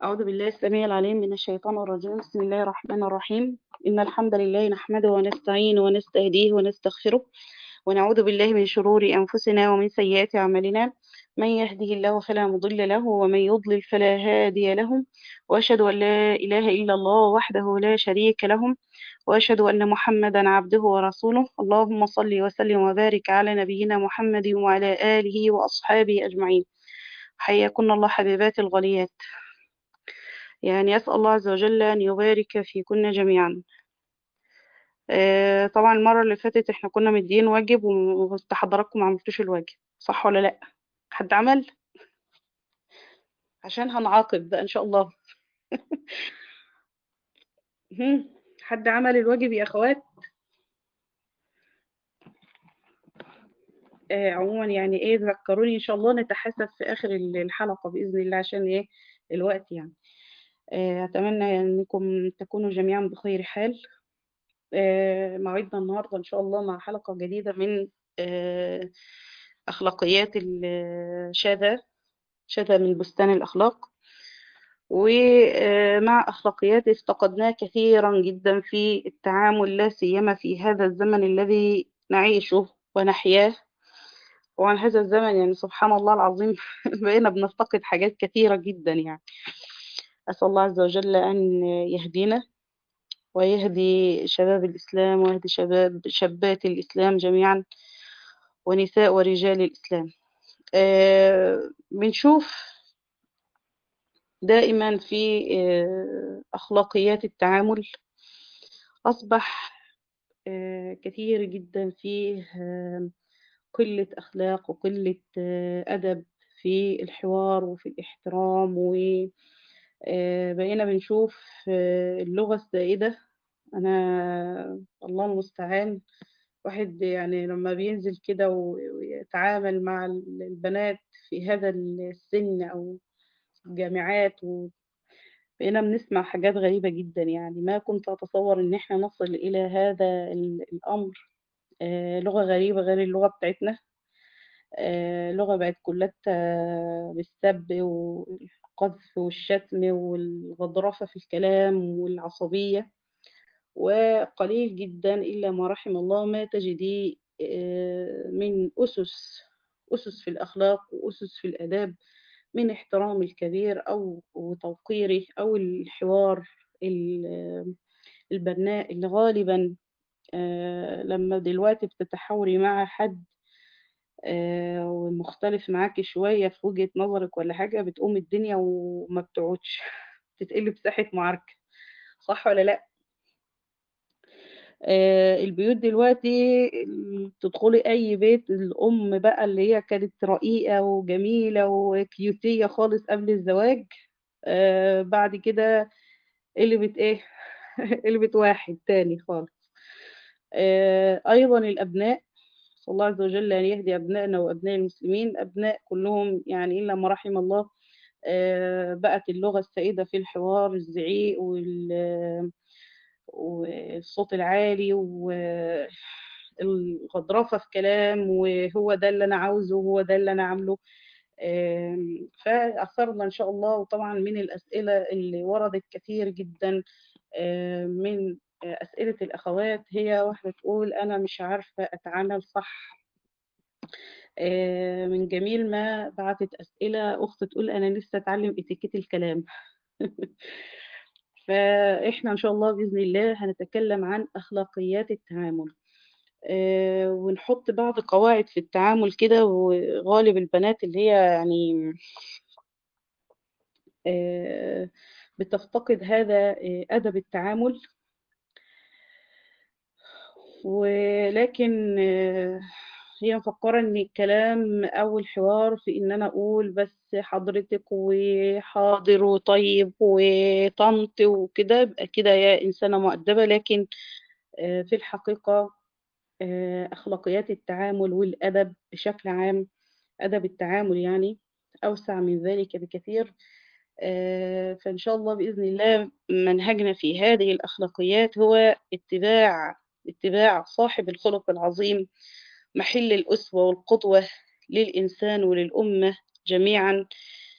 أعوذ بالله السميع العليم من الشيطان الرجيم بسم الله الرحمن الرحيم إن الحمد لله نحمده ونستعينه ونستهديه ونستغفره ونعوذ بالله من شرور أنفسنا ومن سيئات أعمالنا من يهده الله فلا مضل له ومن يضلل فلا هادي له وأشهد أن لا إله إلا الله وحده لا شريك له وأشهد أن محمدا عبده ورسوله اللهم صل وسلم وبارك على نبينا محمد وعلى آله وأصحابه أجمعين حياكن الله حبيبات الغاليات يعني أسأل الله عز وجل أن يبارك فيكن جميعا آه، طبعا المرة اللي فاتت احنا كنا مدين واجب وانت حضراتكم ما عملتوش الواجب صح ولا لأ حد عمل عشان هنعاقب بقى إن شاء الله هم، حد عمل الواجب يا أخوات آه، عموما يعني ايه ذكروني إن شاء الله نتحاسب في آخر الحلقة بإذن الله عشان ايه الوقت يعني آه، أتمنى أنكم تكونوا جميعا بخير حال آه، موعدنا النهاردة إن شاء الله مع حلقة جديدة من آه، أخلاقيات الشاذة شاذة من بستان الأخلاق ومع أخلاقيات افتقدناه كثيرا جدا في التعامل لا سيما في هذا الزمن الذي نعيشه ونحياه وعن هذا الزمن يعني سبحان الله العظيم بقينا بنفتقد حاجات كثيرة جدا يعني أسأل الله عز وجل أن يهدينا ويهدي شباب الإسلام ويهدي شباب شابات الإسلام جميعا ونساء ورجال الإسلام آه، بنشوف دائما في آه، أخلاقيات التعامل أصبح آه، كثير جدا فيه آه، قلة أخلاق وقلة آه، أدب في الحوار وفي الاحترام وبقينا بنشوف آه، اللغة السائدة أنا الله المستعان واحد يعني لما بينزل كده و- ويتعامل مع البنات في هذا السن أو الجامعات و بقينا بنسمع حاجات غريبة جدا يعني ما كنت أتصور إن إحنا نصل إلى هذا ال- الأمر آه، لغة غريبة غير اللغة بتاعتنا آه، لغة بقت كلها بالسب والقذف والشتم والغضرفة في الكلام والعصبية وقليل جدا إلا ما رحم الله ما تجدي آه، من أسس أسس في الأخلاق وأسس في الآداب من احترام الكبير أو توقيره أو الحوار ال- البناء اللي غالبا آه، لما دلوقتي بتتحاوري مع حد آه، ومختلف معاكي شوية في وجهة نظرك ولا حاجة بتقوم الدنيا وما بتقعدش تتقلب ساحة معركة صح ولا لأ؟ آه، البيوت دلوقتي ال- تدخلي أي بيت الأم بقى اللي هي كانت رقيقة وجميلة وكيوتية خالص قبل الزواج آه، بعد كده قلبت إيه؟ قلبت واحد تاني خالص آه، أيضا الأبناء صلى الله عز وجل أن يهدي أبنائنا وأبناء المسلمين أبناء كلهم يعني إلا ما رحم الله آه، بقت اللغة السائدة في الحوار الزعيق وال- والصوت العالي والغضرفة في كلام وهو ده اللي أنا عاوزه وهو ده اللي أنا عامله آم، فأثرنا إن شاء الله وطبعا من الأسئلة اللي وردت كثير جدا آم، من أسئلة الأخوات هي واحدة تقول أنا مش عارفة أتعامل صح آه، من جميل ما بعتت أسئلة أخت تقول أنا لسه أتعلم اتيكيت الكلام فإحنا إن شاء الله بإذن الله هنتكلم عن أخلاقيات التعامل آه، ونحط بعض قواعد في التعامل كده وغالب البنات اللي هي يعني آه، بتفتقد هذا آه، أدب التعامل ولكن آه، هي مفكرة إن الكلام أو الحوار في إن أنا أقول بس حضرتك وحاضر وطيب وطنط وكده يبقى كده يا إنسانة مؤدبة لكن آه، في الحقيقة آه، أخلاقيات التعامل والأدب بشكل عام أدب التعامل يعني أوسع من ذلك بكثير آه، فإن شاء الله بإذن الله منهجنا في هذه الأخلاقيات هو اتباع اتباع صاحب الخلق العظيم محل الأسوة والقدوة للإنسان وللأمة جميعا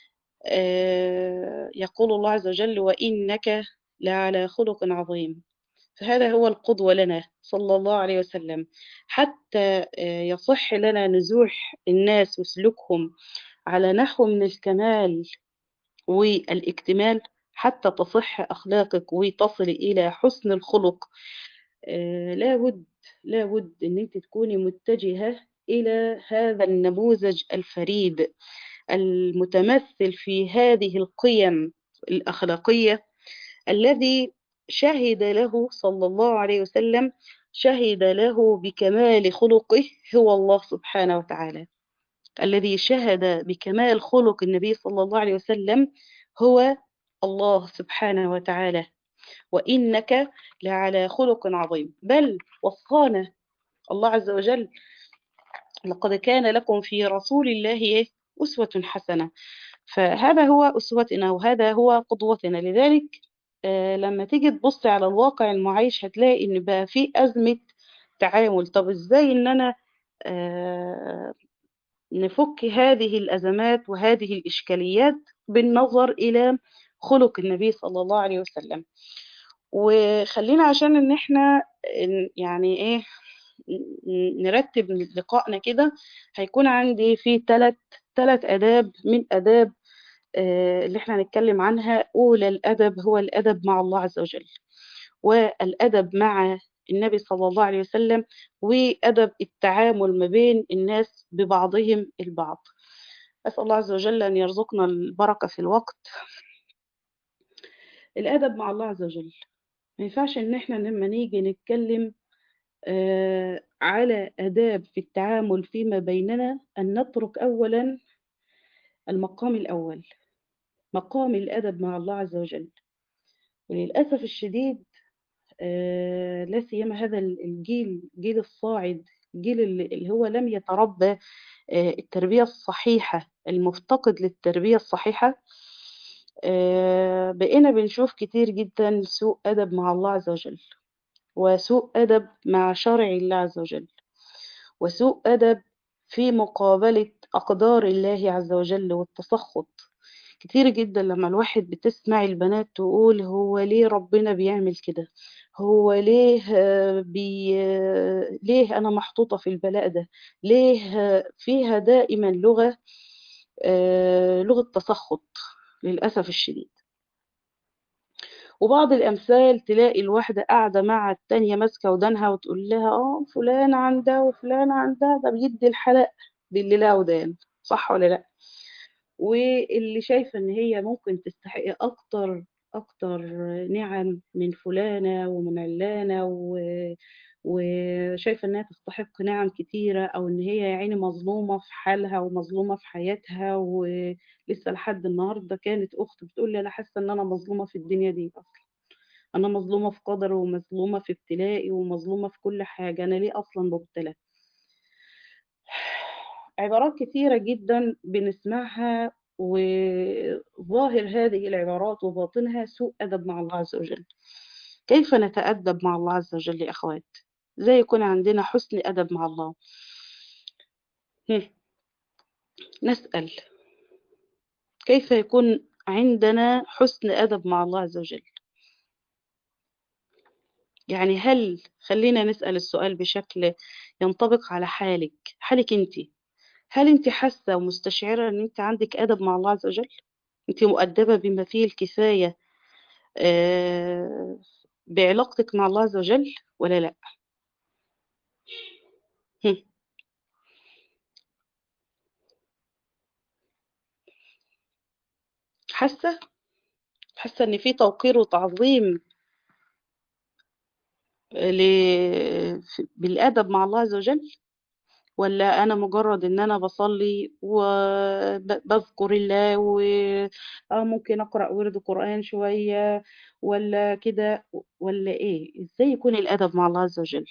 آه، يقول الله عز وجل وإنك لعلى خلق عظيم فهذا هو القدوة لنا صلى الله عليه وسلم حتى آه، يصح لنا نزوح الناس وسلوكهم على نحو من الكمال والاكتمال حتى تصح أخلاقك وتصل إلى حسن الخلق آه، لابد لابد أن أنت تكوني متجهة إلى هذا النموذج الفريد المتمثل في هذه القيم الأخلاقية الذي شهد له صلى الله عليه وسلم شهد له بكمال خلقه هو الله سبحانه وتعالى الذي شهد بكمال خلق النبي صلى الله عليه وسلم هو الله سبحانه وتعالى وإنك لعلى خلق عظيم بل وصانا الله عز وجل لقد كان لكم في رسول الله أسوة حسنة فهذا هو أسوتنا وهذا هو قدوتنا لذلك آه، لما تيجي تبص على الواقع المعيش هتلاقي إن بقى في أزمة تعامل طب إزاي إن أنا آه، نفك هذه الأزمات وهذه الإشكاليات بالنظر إلى خلق النبي صلى الله عليه وسلم وخلينا عشان ان احنا ن- يعني ايه ن- نرتب لقائنا كده هيكون عندي في ثلاث ثلاث آداب من آداب آه، اللي احنا هنتكلم عنها أولى الأدب هو الأدب مع الله عز وجل والأدب مع النبي صلى الله عليه وسلم وأدب التعامل ما بين الناس ببعضهم البعض أسأل الله عز وجل أن يرزقنا البركة في الوقت الأدب مع الله عز وجل ما ينفعش إن إحنا لما نيجي نتكلم آه، على آداب في التعامل فيما بيننا أن نترك أولا المقام الأول مقام الأدب مع الله عز وجل وللأسف الشديد آه، لا سيما هذا الجيل جيل الصاعد الجيل اللي اللي هو لم يتربى آه، التربية الصحيحة المفتقد للتربية الصحيحة آه، بقينا بنشوف كتير جدا سوء أدب مع الله عز وجل وسوء أدب مع شرع الله عز وجل وسوء أدب في مقابلة أقدار الله عز وجل والتسخط كتير جدا لما الواحد بتسمع البنات تقول هو ليه ربنا بيعمل كده هو ليه آه، بي آه، ليه أنا محطوطة في البلاء ده ليه آه، فيها دائما لغة آه، لغة تسخط للأسف الشديد وبعض الأمثال تلاقي الواحدة قاعدة مع التانية ماسكة ودانها وتقول لها اه فلان عندها وفلان عندها ده بيدي الحلق باللي لا ودان صح ولا لا واللي شايفة ان هي ممكن تستحق اكتر اكتر نعم من فلانة ومن علانة و... وشايفة انها تستحق نعم كتيرة او ان هي يا عيني مظلومة في حالها ومظلومة في حياتها ولسه لحد النهاردة كانت اخت بتقول لي انا حاسة ان انا مظلومة في الدنيا دي اصلا انا مظلومة في قدري ومظلومة في ابتلائي ومظلومة في كل حاجة انا ليه اصلا مبتلى عبارات كثيرة جدا بنسمعها وظاهر هذه العبارات وباطنها سوء أدب مع الله عز وجل كيف نتأدب مع الله عز وجل يا أخوات زي يكون عندنا حسن أدب مع الله هم. نسأل كيف يكون عندنا حسن أدب مع الله عز وجل يعني هل خلينا نسأل السؤال بشكل ينطبق على حالك حالك انت هل انت حاسة ومستشعرة ان انت عندك أدب مع الله عز وجل انت مؤدبة بما فيه الكفاية آه، بعلاقتك مع الله عز وجل ولا لا هم. حاسة حاسة ان في توقير وتعظيم ل... بالأدب مع الله عز وجل ولا أنا مجرد إن أنا بصلي وبذكر الله و آه ممكن أقرأ ورد قرآن شوية ولا كده ولا إيه إزاي يكون الأدب مع الله عز وجل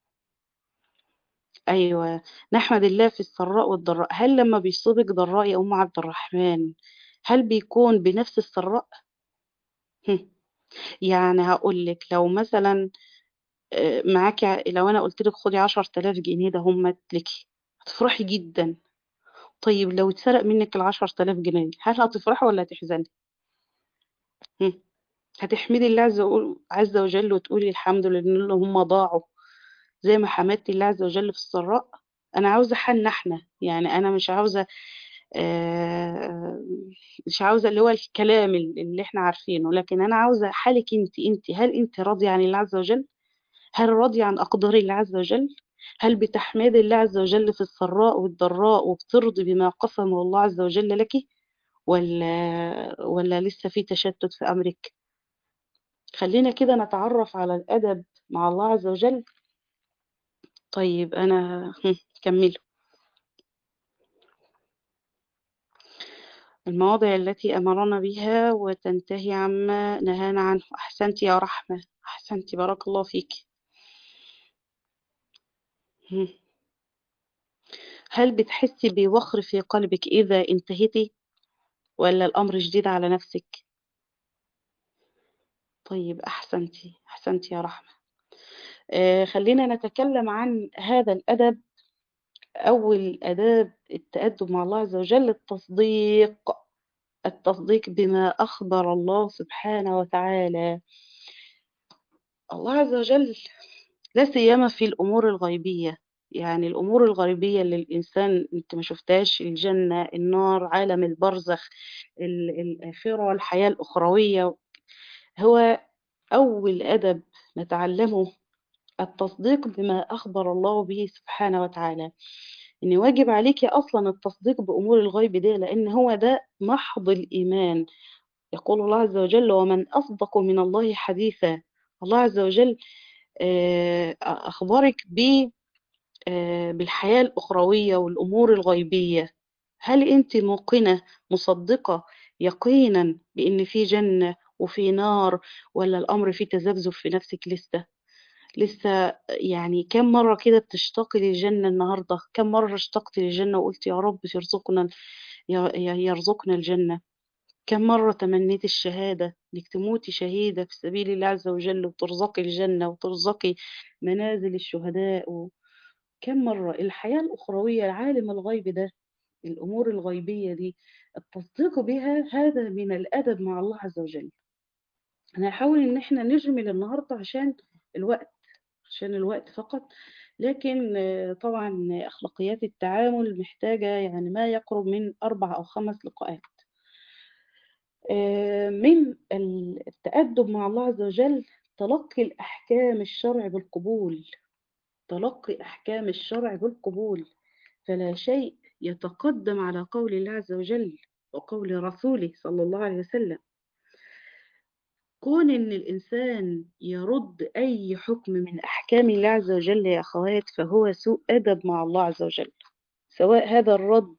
أيوة نحمد الله في السراء والضراء هل لما بيصيبك ضراء يا أم عبد الرحمن هل بيكون بنفس السراء هم. يعني هقول لك لو مثلا آه، معاكي ع- لو أنا قلت لك خدي عشر تلاف جنيه ده هم لك هتفرحي جدا طيب لو اتسرق منِّك ال10.000 جنيه، هل هتفرحي والّا هتحزني؟ إمم. هتحمدي الله عز و عز وجل وتقولي الحمد لله إن هم ضاعوا زي ما حمدتِ الله عز وجل في السراء؟ أنا عاوزة حالنا إحنا، يعني أنا مش عاوزة آآ مش عاوزة اللي هو الكلام ال اللي إحنا عارفينه، لكن أنا عاوزة حالِك أنتِ، أنتِ هل أنتِ راضية عن الله عز وجل؟ هل راضية عن أقدار الله عز وجل؟ هل بتحمدي الله عز وجل في السراء والضراء وبترضي بما قسمه الله عز وجل لكِ والّا والّا لسه في تشتت في أمرِك؟ خلّينا كده نتعرّف على الأدب مع الله عز وجل. طيب أنا همم كمّلي. المواضع التي أمرنا بها وتنتهي عما نهانا عنه، أحسنتِ يا رحمة، أحسنتِ بارك الله فيكِ. إمم. هل بتحسي بوخر في قلبِك إذا انتهيتِ والّا الأمر شديد على نفسِك؟ طيب أحسنتِ، أحسنتِ يا رحمة. آآ خلّينا نتكلم عن هذا الأدب، أول آداب التأدب مع الله عز وجل التصديق، التصديق بما أخبر الله سبحانه وتعالى. الله عز وجل لا سيما في الأمور الغيبية، يعني الأمور الغيبية اللي الإنسان أنتِ ما شُفتهاش الجنة، النار، عالم البرزخ، ال الآخرة، الحياة الأخروية، هو أول أدب نتعلمه التصديق بما أخبر الله به سبحانه وتعالى، إن واجب عليكِ أصلًا التصديق بأمور الغيب ديّة، لإن هو ده محض الإيمان. يقول الله عز وجل: "ومن أصدق من الله حديثًا." الله عز وجل آآ أ أخبرِك ب آآ بالحياة الأخروية والأمور الغيبية. هل أنتِ موقنة مصدقة يقينًا بإن في جنة وفي نار والّا الأمر فيه تذبذب في نفسِك لسه؟ لسه يعني كام مرّة كده بتشتاقي للجنة النهارده؟ كام مرّة اشتقتِ للجنة وقُلتِ يا رب ترزقنا ي ي يرزقنا الجنة؟ كام مرّة تمنيتِ الشهادة، إنِّك تموتي شهيدة في سبيل الله عز وجل وترزقي الجنة وترزقي منازل الشهداء و كام مرّة؟ الحياة الأخروية، عالم الغيب ده، الأمور الغيبية دي، التصديق بها هذا من الأدب مع الله عز وجل. أنا هاحاول إن إحنا نجمل النهارده عشان الوقت، عشان الوقت فقط، لكن طبعًا أخلاقيات التعامل محتاجة يعني ما يقرب من 4 أو 5 لقاءات. آآ من ال التأدب مع الله عز وجل تلقي الأحكام الشرع بالقبول، تلقي أحكام الشرع بالقبول، فلا شيء يتقدم على قول الله عز وجل وقول رسوله صلى الله عليه وسلم. كون إن الإنسان يرُد أي حكم من أحكام الله عز وجل يا أخوات، فهو سوء أدب مع الله عز وجل، سواء هذا الرَد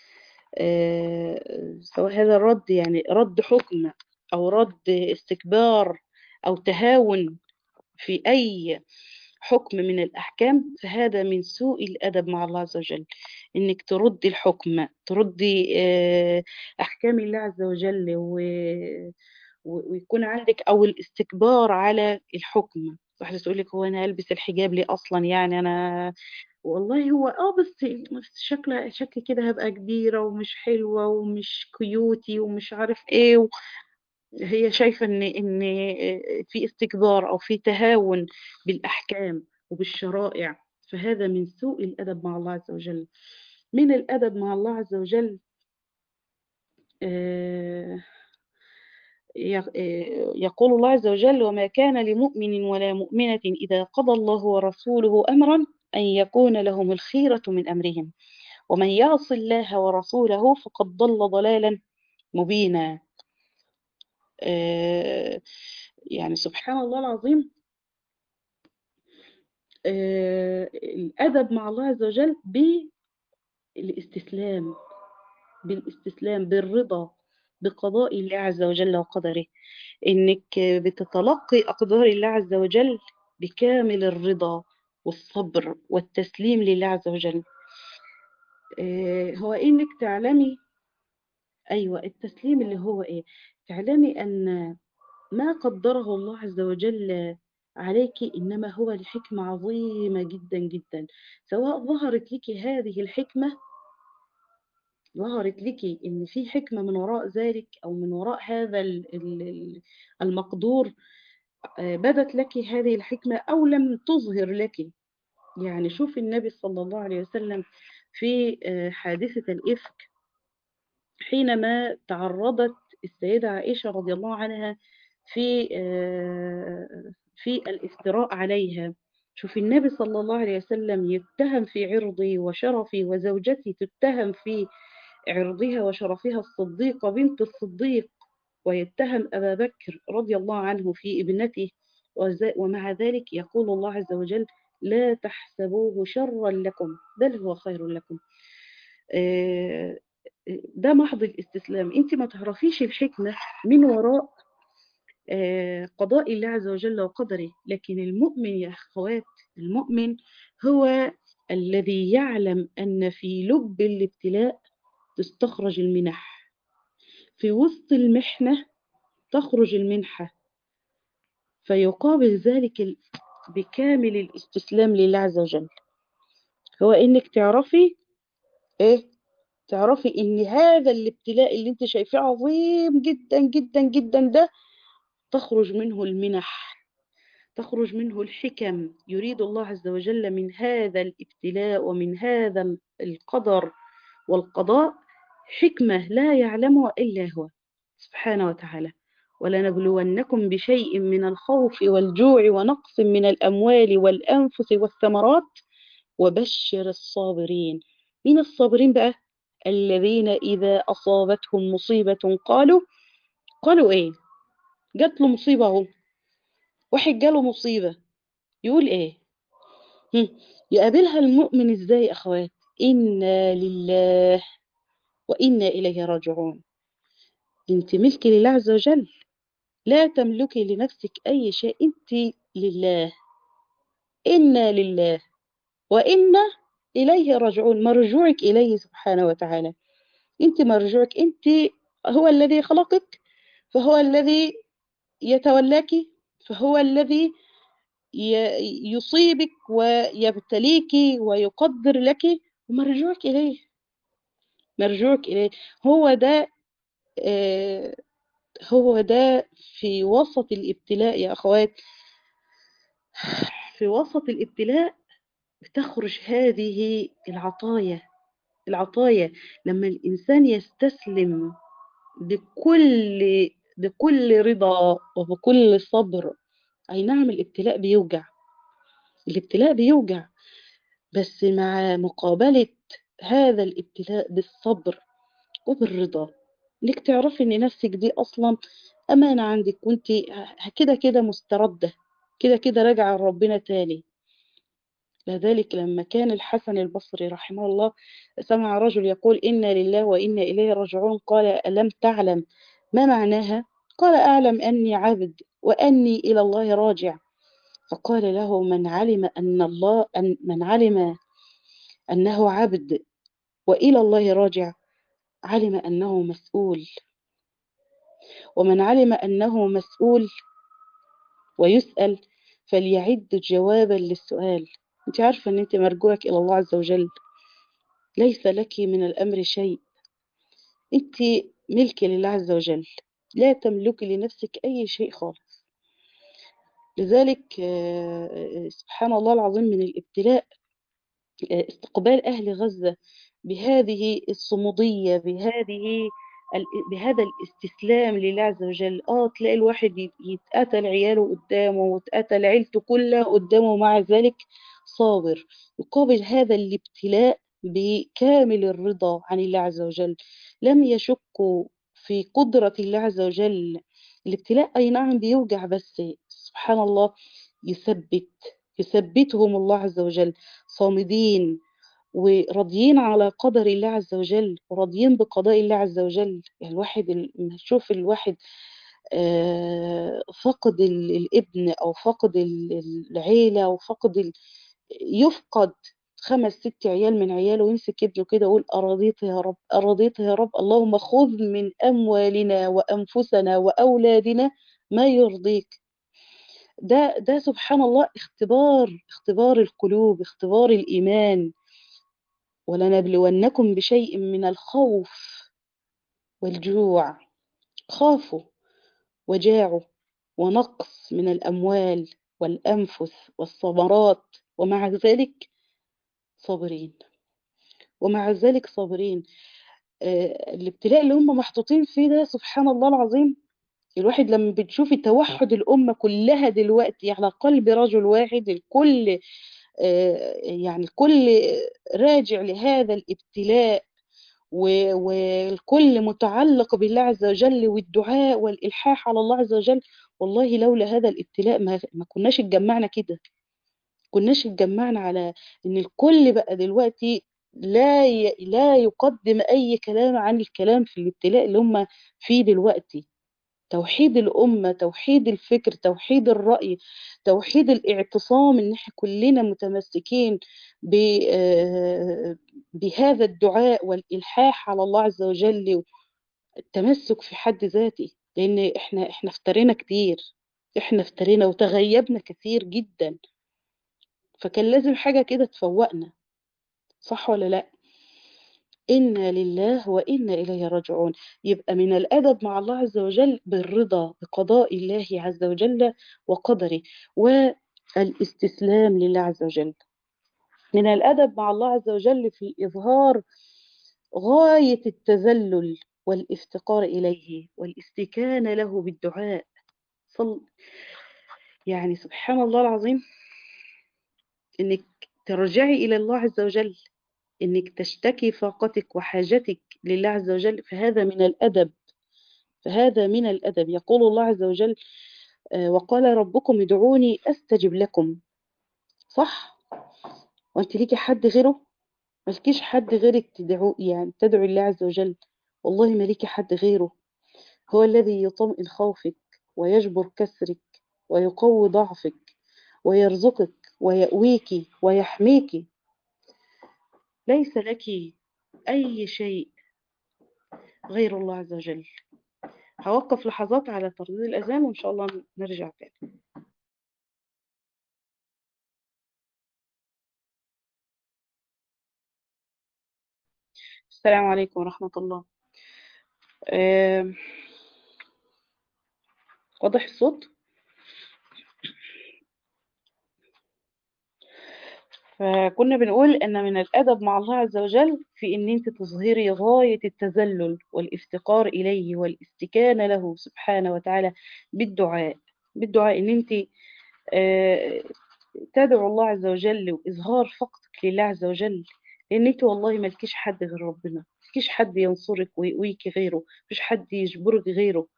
آآ سواء هذا الرَد يعني رَد حكم أو رَد استكبار أو تهاون في أي حكم من الأحكام، فهذا من سوء الأدب مع الله عز وجل، إنِّك تردّي الحكم، تردّي آآ أحكام الله عز وجل و و ويكون عندِك أو الاستكبار على الحكم، واحدة تقول لِك: "هو أنا هالبس الحجاب ليه أصلًا يعني أنا والله هو آه بس بس شكل شكلي كده هابقى كبيرة ومش حلوة ومش كيوتي ومش عارف إيه." و هي شايفة إن إن آآ في استكبار أو في تهاون بالأحكام وبالشرائع، فهذا من سوء الأدب مع الله عز وجل. من الأدب مع الله عز وجل آآ ي آآ يقول الله عز وجل: "وما كان لمؤمن ولا مؤمنة إذا قضى الله ورسوله أمرًا أن يكون لهم الخيرة من أمرهم، ومن يعص الله ورسوله فقد ضل ضلالا مبينا." آآ يعني سبحان الله العظيم آآ الأدب مع الله عز وجل بالاستسلام، بالاستسلام، بالرضا بقضاء الله عز وجل وقدره، إنِّك بتتلقي أقدار الله عز وجل بكامل الرضا والصبر والتسليم لله عز وجل. آآ هو إنِّك تعلمي أيوه التسليم اللي هو إيه، تعلمي أن ما قدّره الله عز وجل عليكِ إنما هو لحكمة عظيمة جدًا، جدًا، سواء ظهرت ليكِ هذه الحكمة ظهرت لك إن في حكمة من وراء ذلك أو من وراء هذا ال- ال- ال- المقدور آه، بدت لك هذه الحكمة أو لم تظهر لك يعني شوف النبي صلى الله عليه وسلم في آه، حادثة الإفك حينما تعرضت السيدة عائشة رضي الله عنها في آه، في الافتراء عليها شوف النبي صلى الله عليه وسلم يتهم في عرضي وشرفي وزوجتي تتهم في عرضها وشرفها الصديقة بنت الصديق ويتهم أبا بكر رضي الله عنه في ابنته وز- ومع ذلك يقول الله عز وجل لا تحسبوه شرا لكم بل هو خير لكم آه، ده محض الاستسلام انت ما تعرفيش الحكمة من وراء آه، قضاء الله عز وجل وقدره لكن المؤمن يا أخوات المؤمن هو الذي يعلم أن في لب الابتلاء تستخرج المنح في وسط المحنة تخرج المنحة فيقابل ذلك ال- بكامل الاستسلام لله عز وجل هو انك تعرفي ايه تعرفي ان هذا الابتلاء اللي انت شايفاه عظيم جدا جدا جدا ده تخرج منه المنح تخرج منه الحكم يريد الله عز وجل من هذا الابتلاء ومن هذا ال- القدر والقضاء حكمة لا يعلمها إلا هو سبحانه وتعالى ولنبلونكم بشيء من الخوف والجوع ونقص من الأموال والأنفس والثمرات وبشر الصابرين مين الصابرين بقى الذين إذا أصابتهم مصيبة قالوا قالوا إيه جات له مصيبة اهو واحد جاله مصيبة يقول إيه هم، يقابلها المؤمن إزاي يا أخوات إنا لله وإنا إليه راجعون أنت ملك لله عز وجل لا تملكي لنفسك أي شيء أنت لله إنا لله وإنا إليه راجعون مرجوعك إليه سبحانه وتعالى أنت مرجوعك أنت هو الذي خلقك فهو الذي يتولاك فهو الذي ي- يصيبك ويبتليك ويقدر لك ومرجوعك إليه مرجوعك إليه هو ده آه، هو ده في وسط الابتلاء يا أخوات في وسط الابتلاء بتخرج هذه العطايا العطايا لما الإنسان يستسلم بكل بكل رضا وبكل صبر أي نعم الابتلاء بيوجع الابتلاء بيوجع بس مع مقابلة هذا الابتلاء بالصبر وبالرضا انك تعرفي ان نفسك دي اصلا امانة عندك وانت كده كده مستردة كده كده راجعة لربنا تاني لذلك لما كان الحسن البصري رحمه الله سمع رجل يقول إنا لله وإنا إليه راجعون قال ألم تعلم ما معناها قال أعلم أني عبد وأني إلى الله راجع فقال له من علم أن الله أن من علم أنه عبد وإلى الله راجع علم أنه مسؤول ومن علم أنه مسؤول ويسأل فليعد جوابا للسؤال انت عارفة ان انت مرجوعك الى الله عز وجل ليس لك من الامر شيء انت ملك لله عز وجل لا تملكي لنفسك اي شيء خالص لذلك آه، آه، سبحان الله العظيم من الابتلاء آه، استقبال اهل غزة بهذه الصمودية بهذه ال- بهذا الاستسلام لله عز وجل اه تلاقي الواحد يت- يتقتل عياله قدامه وتقتل عيلته كلها قدامه ومع ذلك صابر يقابل هذا الابتلاء بكامل الرضا عن الله عز وجل لم يشكوا في قدرة الله عز وجل الابتلاء أي نعم بيوجع بس سبحان الله يثبت يثبتهم الله عز وجل صامدين وراضيين على قدر الله عز وجل وراضيين بقضاء الله عز وجل يعني الواحد ال- لما تشوف الواحد آه، فقد ال- الابن أو فقد ال- العيلة أو فقد ال- يفقد خمس ست عيال من عياله ويمسك ابنه كده يقول أرضيت يا رب أرضيت يا رب اللهم خذ من أموالنا وأنفسنا وأولادنا ما يرضيك ده ده سبحان الله اختبار اختبار القلوب اختبار الإيمان ولنبلونكم بشيء من الخوف والجوع خافوا وجاعوا ونقص من الأموال والأنفس والثمرات ومع ذلك صابرين ومع ذلك صابرين آه، الابتلاء اللي هم محطوطين فيه ده سبحان الله العظيم الواحد لما بتشوفي توحد الأمة كلها دلوقتي على قلب رجل واحد الكل آه، يعني الكل راجع لهذا الابتلاء و- والكل متعلق بالله عز وجل والدعاء والإلحاح على الله عز وجل والله لولا هذا الابتلاء ما, ما كناش اتجمعنا كده كناش اتجمعنا على ان الكل بقى دلوقتي لا ي... لا يقدم اي كلام عن الكلام في الابتلاء اللي هم فيه دلوقتي توحيد الأمة توحيد الفكر توحيد الرأي توحيد الاعتصام ان احنا كلنا متمسكين ب... آه، بهذا الدعاء والإلحاح على الله عز وجل التمسك في حد ذاته لأن احنا احنا افترينا كتير احنا افترينا وتغيبنا كثير جدا فكان لازم حاجة كده تفوقنا صح ولا لا إنا لله وإنا إليه راجعون يبقى من الأدب مع الله عز وجل بالرضا بقضاء الله عز وجل وقدره والاستسلام لله عز وجل من الأدب مع الله عز وجل في إظهار غاية التذلل والافتقار إليه والاستكانة له بالدعاء صل يعني سبحان الله العظيم إنك ترجعي إلى الله عز وجل إنك تشتكي فاقتك وحاجتك لله عز وجل فهذا من الأدب فهذا من الأدب يقول الله عز وجل آه، وقال ربكم ادعوني أستجب لكم صح وأنت ليكي حد غيره مالكيش حد غيرك تدعو يعني تدعو الله عز وجل والله ما ليكي حد غيره هو الذي يطمئن خوفك ويجبر كسرك ويقوي ضعفك ويرزقك ويأويك ويحميك ليس لك أي شيء غير الله عز وجل هوقف لحظات على ترديد الأذان وإن شاء الله نرجع تاني السلام عليكم ورحمة الله آم، واضح الصوت فكنا بنقول ان من الادب مع الله عز وجل في ان انت تظهري غاية التذلل والافتقار اليه والاستكانة له سبحانه وتعالى بالدعاء بالدعاء ان انت آه، تدعو الله عز وجل واظهار فقدك لله عز وجل لان انت والله مالكيش حد غير ربنا مالكيش حد ينصرك ويقويك غيره مفيش حد يجبرك غيره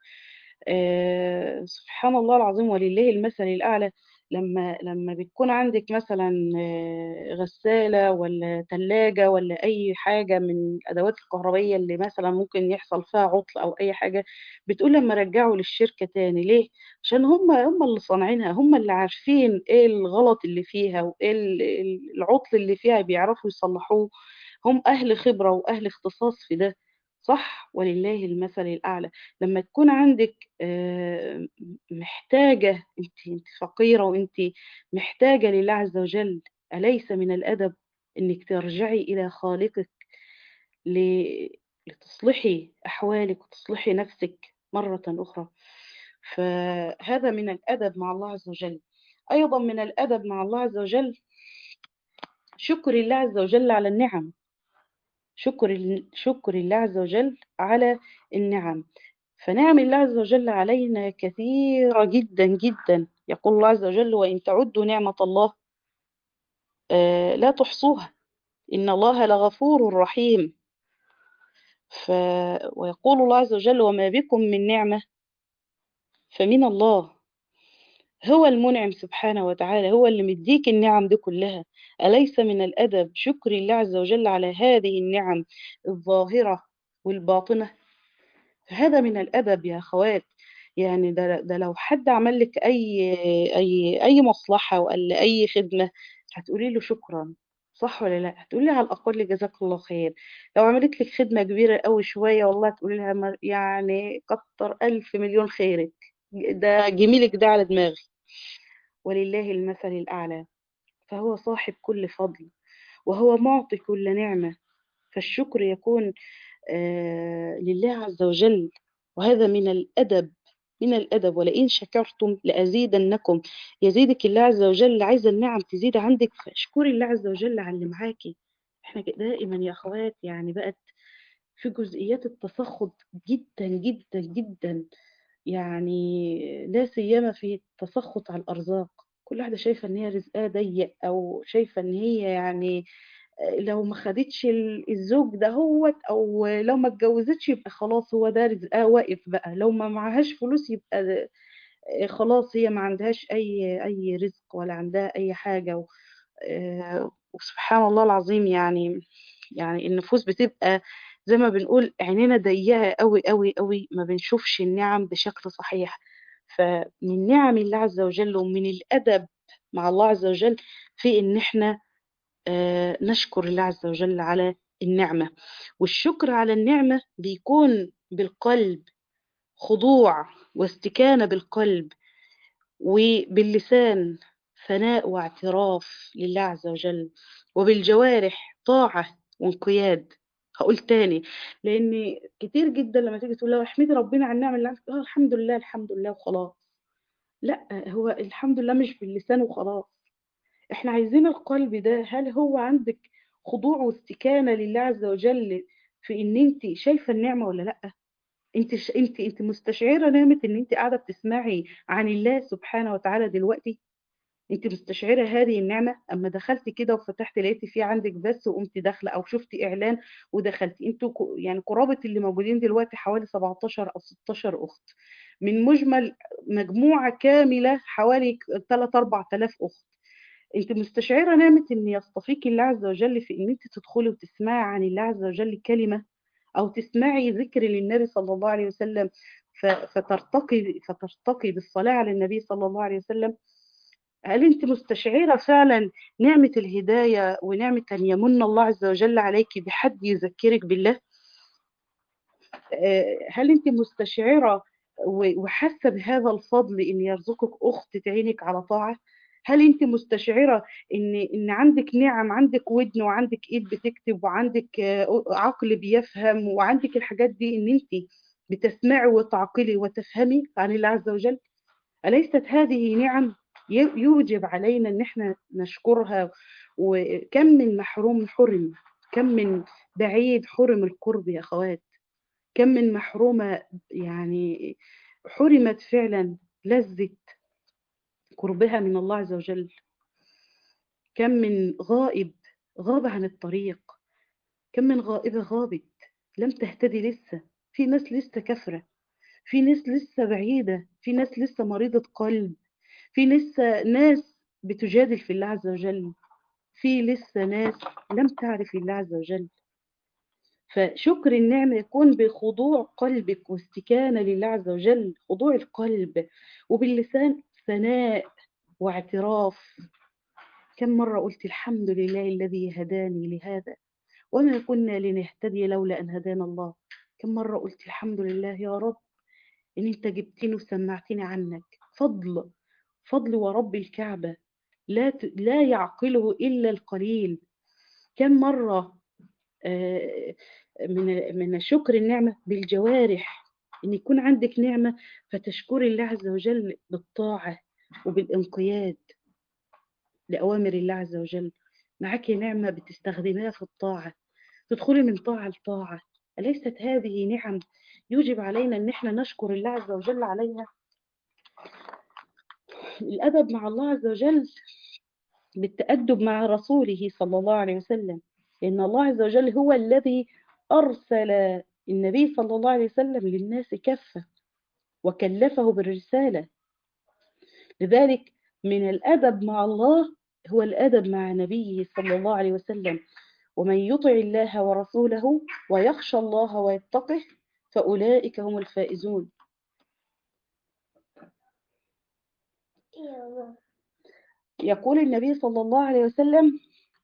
آه، سبحان الله العظيم ولله المثل الأعلى لما لما بتكون عندك مثلا آه، غسالة ولا ثلاجة ولا أي حاجة من الأدوات الكهربائية اللي مثلا ممكن يحصل فيها عطل أو أي حاجة بتقول لما رجعوا للشركة تاني ليه؟ عشان هم هم اللي صانعينها هم اللي عارفين إيه الغلط اللي فيها وإيه ال- ال- العطل اللي فيها بيعرفوا يصلحوه هم أهل خبرة وأهل اختصاص في ده صح ولله المثل الأعلى لما تكون عندك آه، محتاجة انت انت فقيرة وانت محتاجة لله عز وجل أليس من الأدب انك ترجعي إلى خالقك ل- لتصلحي أحوالك وتصلحي نفسك مرة أخرى فهذا من الأدب مع الله عز وجل أيضا من الأدب مع الله عز وجل شكر الله عز وجل على النعم شكر ال- شكر الله عز وجل على النعم فنعم الله عز وجل علينا كثيرة جدا جدا يقول الله عز وجل وإن تعدوا نعمة الله آه، لا تحصوها إن الله لغفور رحيم ف... ويقول الله عز وجل وما بكم من نعمة فمن الله هو المنعم سبحانه وتعالى هو اللي مديك النعم دي كلها أليس من الأدب شكر الله عز وجل على هذه النعم الظاهرة والباطنة هذا من الأدب يا أخوات يعني ده, ده لو حد عمل لك أي أي أي مصلحة ولا أي خدمة هتقولي له شكرا صح ولا لا هتقولي على الأقل جزاك الله خير لو عملت لك خدمة كبيرة قوي شوية والله تقولي لها مر- يعني كتر ألف مليون خيرك ده جميلك ده على دماغي ولله المثل الأعلى فهو صاحب كل فضل وهو معطي كل نعمة فالشكر يكون آه لله عز وجل وهذا من الأدب من الأدب ولئن شكرتم لأزيدنكم يزيدك الله عز وجل عايزة النعم تزيد عندك فاشكري الله عز وجل على اللي معاكي احنا دائما يا أخوات يعني بقت في جزئيات التسخط جدا جدا جدا يعني لا سيما في التسخط على الأرزاق كل واحدة شايفة إن هي رزقها ضيق أو شايفة إن هي يعني لو ما خدتش الزوج ده هو أو لو ما اتجوزتش يبقى خلاص هو ده رزقها واقف بقى لو ما معهاش فلوس يبقى خلاص هي ما عندهاش أي أي رزق ولا عندها أي حاجة و... وسبحان الله العظيم يعني يعني النفوس بتبقى زي ما بنقول عينينا ضيقة قوي قوي قوي ما بنشوفش النعم بشكل صحيح فمن نعم الله عز وجل ومن الأدب مع الله عز وجل في إن إحنا آه نشكر الله عز وجل على النعمة والشكر على النعمة بيكون بالقلب خضوع واستكانة بالقلب وباللسان ثناء واعتراف لله عز وجل وبالجوارح طاعة وانقياد هقول تاني لان كتير جدا لما تيجي تقول له احمدي ربنا على النعمه اللي عندك اه الحمد لله الحمد لله وخلاص لا هو الحمد لله مش باللسان وخلاص احنا عايزين القلب ده هل هو عندك خضوع واستكانه لله عز وجل في ان انت شايفه النعمه ولا لا انت ش... انت انت مستشعره نعمه ان انت قاعده بتسمعي عن الله سبحانه وتعالى دلوقتي انت مستشعره هذه النعمه اما دخلتي كده وفتحت لقيتي في عندك بس وقمتي داخله او شفتي اعلان ودخلتي انتوا يعني قرابه اللي موجودين دلوقتي حوالي 17 او 16 اخت من مجمل مجموعه كامله حوالي 3 4000 اخت انت مستشعره نعمه ان يصطفيك الله عز وجل في ان انت تدخلي وتسمعي عن الله عز وجل كلمه او تسمعي ذكر للنبي صلى الله عليه وسلم فترتقي فترتقي بالصلاه على النبي صلى الله عليه وسلم هل انت مستشعره فعلا نعمه الهدايه ونعمه ان يمن الله عز وجل عليك بحد يذكرك بالله هل انت مستشعره وحاسه بهذا الفضل ان يرزقك اخت تعينك على طاعه هل انت مستشعره ان ان عندك نعم عندك ودن وعندك ايد بتكتب وعندك عقل بيفهم وعندك الحاجات دي ان انت بتسمعي وتعقلي وتفهمي عن الله عز وجل اليست هذه نعم يوجب علينا ان احنا نشكرها وكم من محروم حرم كم من بعيد حرم القرب يا اخوات كم من محرومه يعني حرمت فعلا لذه قربها من الله عز وجل كم من غائب غاب عن الطريق كم من غائبه غابت لم تهتدي لسه في ناس لسه كفره في ناس لسه بعيده في ناس لسه مريضه قلب في لسه ناس بتجادل في الله عز وجل في لسه ناس لم تعرف الله عز وجل فشكر النعمة يكون بخضوع قلبك واستكانة لله عز وجل خضوع القلب وباللسان ثناء واعتراف كم مرة قلت الحمد لله الذي هداني لهذا وما كنا لنهتدي لولا أن هدانا الله كم مرة قلت الحمد لله يا رب إن أنت جبتني وسمعتني عنك فضل فضل ورب الكعبة لا لا يعقله إلا القليل كم مرة من من شكر النعمة بالجوارح إن يكون عندك نعمة فتشكري الله عز وجل بالطاعة وبالانقياد لأوامر الله عز وجل معك نعمة بتستخدميها في الطاعة تدخلي من طاعة لطاعة أليست هذه نعم يجب علينا أن احنا نشكر الله عز وجل عليها الأدب مع الله عز وجل بالتأدب مع رسوله صلى الله عليه وسلم لأن الله عز وجل هو الذي أرسل النبي صلى الله عليه وسلم للناس كافة وكلفه بالرسالة لذلك من الأدب مع الله هو الأدب مع نبيه صلى الله عليه وسلم ومن يطع الله ورسوله ويخشى الله ويتقه فأولئك هم الفائزون يقول النبي صلى الله عليه وسلم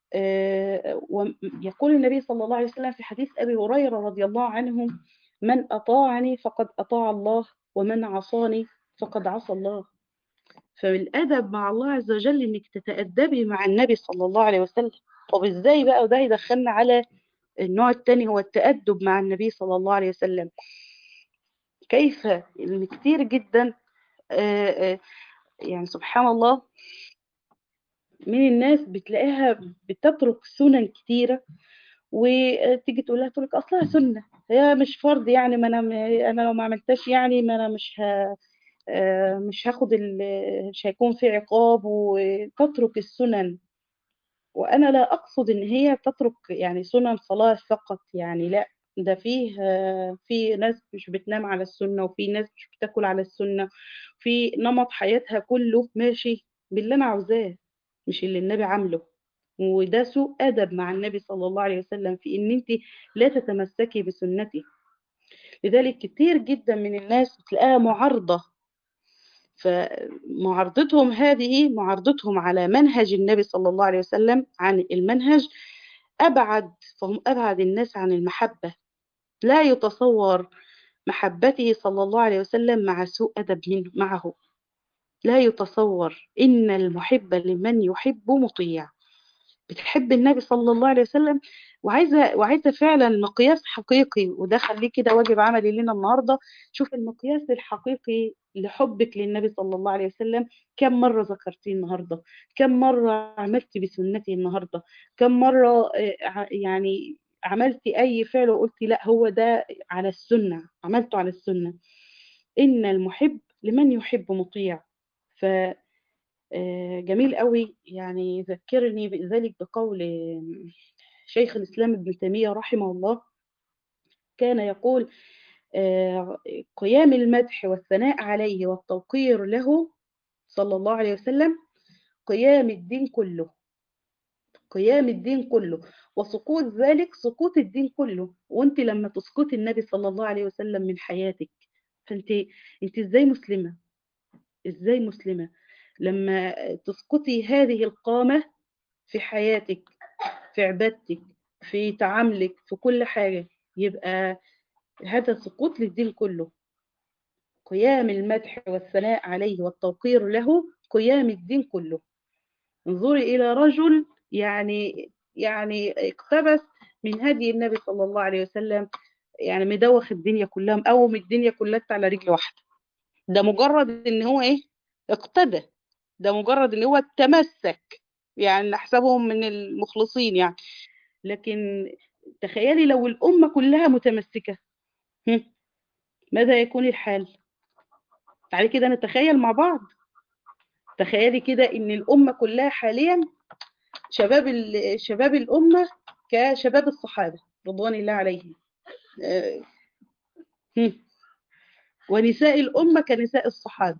يقول النبي صلى الله عليه وسلم في حديث أبي هريرة رضي الله عنه من أطاعني فقد أطاع الله ومن عصاني فقد عصى الله فالأدب مع الله عز وجل إنك تتأدبي مع النبي صلى الله عليه وسلم طب ازاي بقى وده يدخلنا على النوع الثاني هو التأدب مع النبي صلى الله عليه وسلم كيف ان كتير جدا آه، آه، يعني سبحان الله من الناس بتلاقيها بتترك سنن كتيرة وتيجي تقول لها تقول لك اصلها سنة هي مش فرض يعني ما انا انا لو ما عملتهاش يعني ما انا مش ه... آه، مش هاخد ال... مش هيكون في عقاب وتترك السنن وانا لا اقصد ان هي تترك يعني سنن صلاة فقط يعني لا ده فيه آه، في ناس مش بتنام على السنة وفي ناس مش بتاكل على السنة في نمط حياتها كله ماشي باللي انا عاوزاه مش اللي النبي عامله وده سوء ادب مع النبي صلى الله عليه وسلم في ان انت لا تتمسكي بسنته لذلك كتير جدا من الناس بتلاقيها معارضة فمعارضتهم هذه معارضتهم على منهج النبي صلى الله عليه وسلم عن المنهج أبعد فهم أبعد الناس عن المحبة لا يتصور محبته صلى الله عليه وسلم مع سوء أدب منه معه لا يتصور إن المحب لمن يحب مطيع بتحب النبي صلى الله عليه وسلم وعايزه وعايزه فعلا مقياس حقيقي وده خليه كده واجب عملي لنا النهارده شوف المقياس الحقيقي لحبك للنبي صلى الله عليه وسلم كم مره ذكرتيه النهارده كم مره عملتي بسنتي النهارده كم مره آه، ع- يعني عملتي اي فعل وقلتي لا هو ده على السنه عملته على السنه ان المحب لمن يحب مطيع ف آه، جميل قوي يعني ذكرني بذلك بقول آه، شيخ الإسلام ابن تيمية رحمه الله كان يقول آه، قيام المدح والثناء عليه والتوقير له صلى الله عليه وسلم قيام الدين كله قيام الدين كله وسقوط ذلك سقوط الدين كله وانت لما تسقطي النبي صلى الله عليه وسلم من حياتك فانت انت ازاي مسلمة ازاي مسلمة لما تسقطي هذه القامة في حياتك في عبادتك في تعاملك في كل حاجة يبقى هذا سقوط للدين كله قيام المدح والثناء عليه والتوقير له قيام الدين كله انظري إلى رجل يعني يعني اقتبس من هدي النبي صلى الله عليه وسلم يعني مدوخ الدنيا كلها مقوم الدنيا كلها على رجل واحدة ده مجرد ان هو ايه اقتدى ده مجرد ان هو تمسك يعني نحسبهم من المخلصين يعني لكن تخيلي لو الأمة كلها متمسكة هم، ماذا يكون الحال تعالي كده نتخيل مع بعض تخيلي كده ان الأمة كلها حاليا شباب ال- شباب الأمة كشباب الصحابة رضوان الله عليهم آه، هم. ونساء الأمة كنساء الصحابة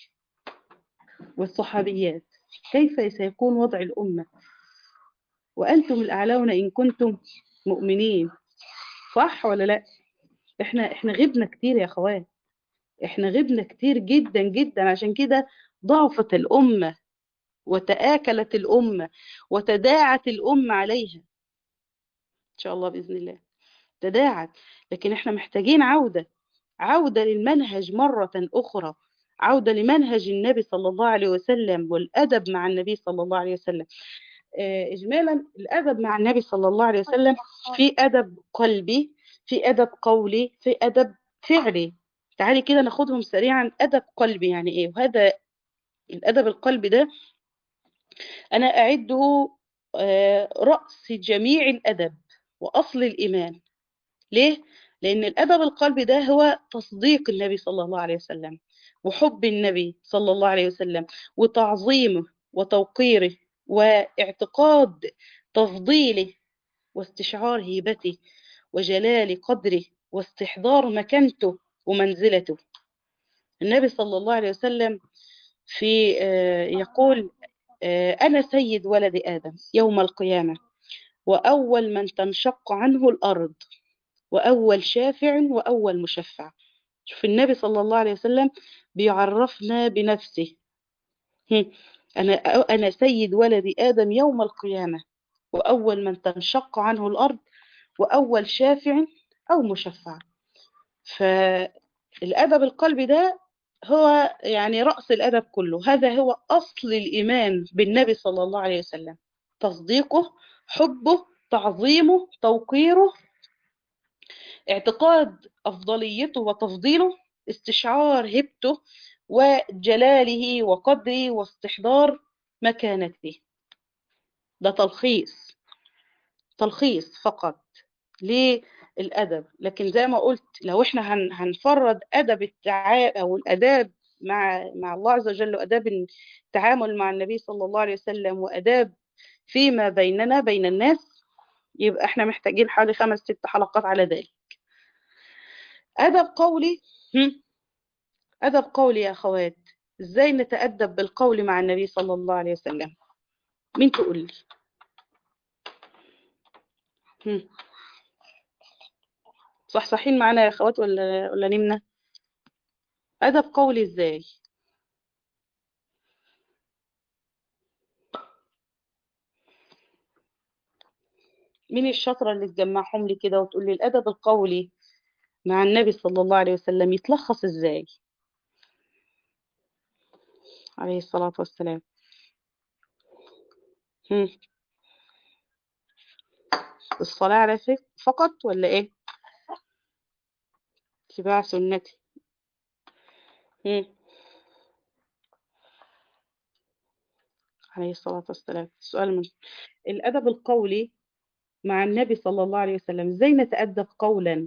والصحابيات كيف سيكون وضع الأمة وأنتم الأعلون إن كنتم مؤمنين صح ولا لا احنا احنا غبنا كتير يا اخوات احنا غبنا كتير جدا جدا عشان كده ضعفت الأمة وتآكلت الأمة وتداعت الأمة عليها إن شاء الله بإذن الله تداعت لكن احنا محتاجين عودة عودة للمنهج مرة أخرى عودة لمنهج النبي صلى الله عليه وسلم والأدب مع النبي صلى الله عليه وسلم آه، إجمالا الأدب مع النبي صلى الله عليه وسلم في أدب قلبي في أدب قولي في أدب فعلي تعالي كده ناخدهم سريعا أدب قلبي يعني إيه وهذا الأدب القلبي ده أنا أعده آه، رأس جميع الأدب وأصل الإيمان ليه؟ لأن الأدب القلبي ده هو تصديق النبي صلى الله عليه وسلم وحب النبي صلى الله عليه وسلم وتعظيمه وتوقيره واعتقاد تفضيله واستشعار هيبته وجلال قدره واستحضار مكانته ومنزلته النبي صلى الله عليه وسلم في آه، يقول آه، أنا سيد ولد آدم يوم القيامة وأول من تنشق عنه الأرض وأول شافع وأول مشفع شوف النبي صلى الله عليه وسلم بيعرفنا بنفسه هم، أنا أنا سيد ولد آدم يوم القيامة وأول من تنشق عنه الأرض وأول شافع أو مشفع فالأدب القلبي ده هو يعني رأس الأدب كله هذا هو أصل الإيمان بالنبي صلى الله عليه وسلم تصديقه حبه تعظيمه توقيره اعتقاد أفضليته وتفضيله استشعار هبته وجلاله وقدره واستحضار مكانته ده تلخيص تلخيص فقط للأدب لكن زي ما قلت لو احنا هن هنفرد أدب التعامل أو الأداب مع مع الله عز وجل وأداب التعامل مع النبي صلى الله عليه وسلم وأداب فيما بيننا بين الناس يبقى احنا محتاجين حوالي خمس ست حلقات على ذلك أدب قولي أدب قولي يا أخوات إزاي نتأدب بالقول مع النبي صلى الله عليه وسلم مين تقول لي هم. صح صحين معانا يا أخوات ولا ولا نمنا أدب قولي إزاي مين الشاطرة اللي تجمعهم لي كده وتقول لي الأدب القولي مع النبي صلى الله عليه وسلم يتلخص إزاي عليه الصلاة والسلام هم. الصلاة على فقط ولا إيه اتباع سنتي هم. عليه الصلاة والسلام السؤال من الأدب القولي مع النبي صلى الله عليه وسلم ازاي نتأدب قولا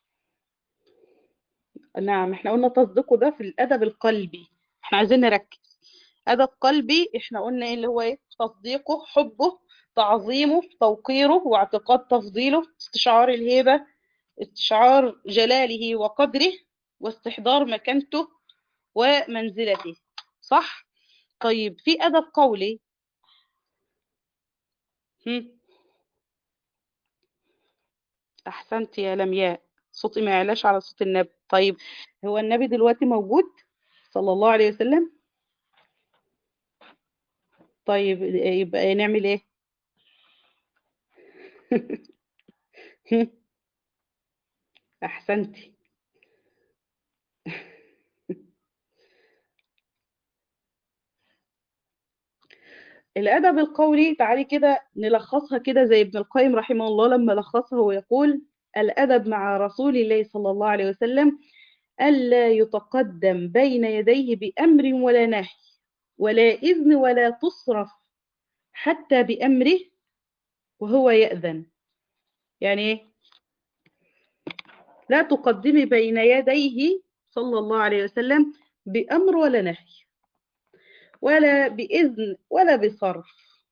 نعم احنا قلنا تصديقه ده في الأدب القلبي احنا عايزين نركز أدب قلبي احنا قلنا ايه اللي هو ايه تصديقه حبه تعظيمه توقيره واعتقاد تفضيله استشعار الهيبة استشعار جلاله وقدره واستحضار مكانته ومنزلته صح طيب في أدب قولي هم. أحسنت يا لمياء صوتي ما يعلاش على صوت النبي طيب هو النبي دلوقتي موجود صلى الله عليه وسلم طيب يبقى نعمل ايه أحسنتي الأدب القولي تعالي كده نلخصها كده زي ابن القيم رحمه الله لما لخصها ويقول الأدب مع رسول الله صلى الله عليه وسلم ألا يتقدم بين يديه بأمر ولا نهي ولا إذن ولا تصرف حتى بأمره وهو يأذن يعني ايه لا تقدمي بين يديه صلى الله عليه وسلم بأمر ولا نهي ولا بإذن ولا بصرف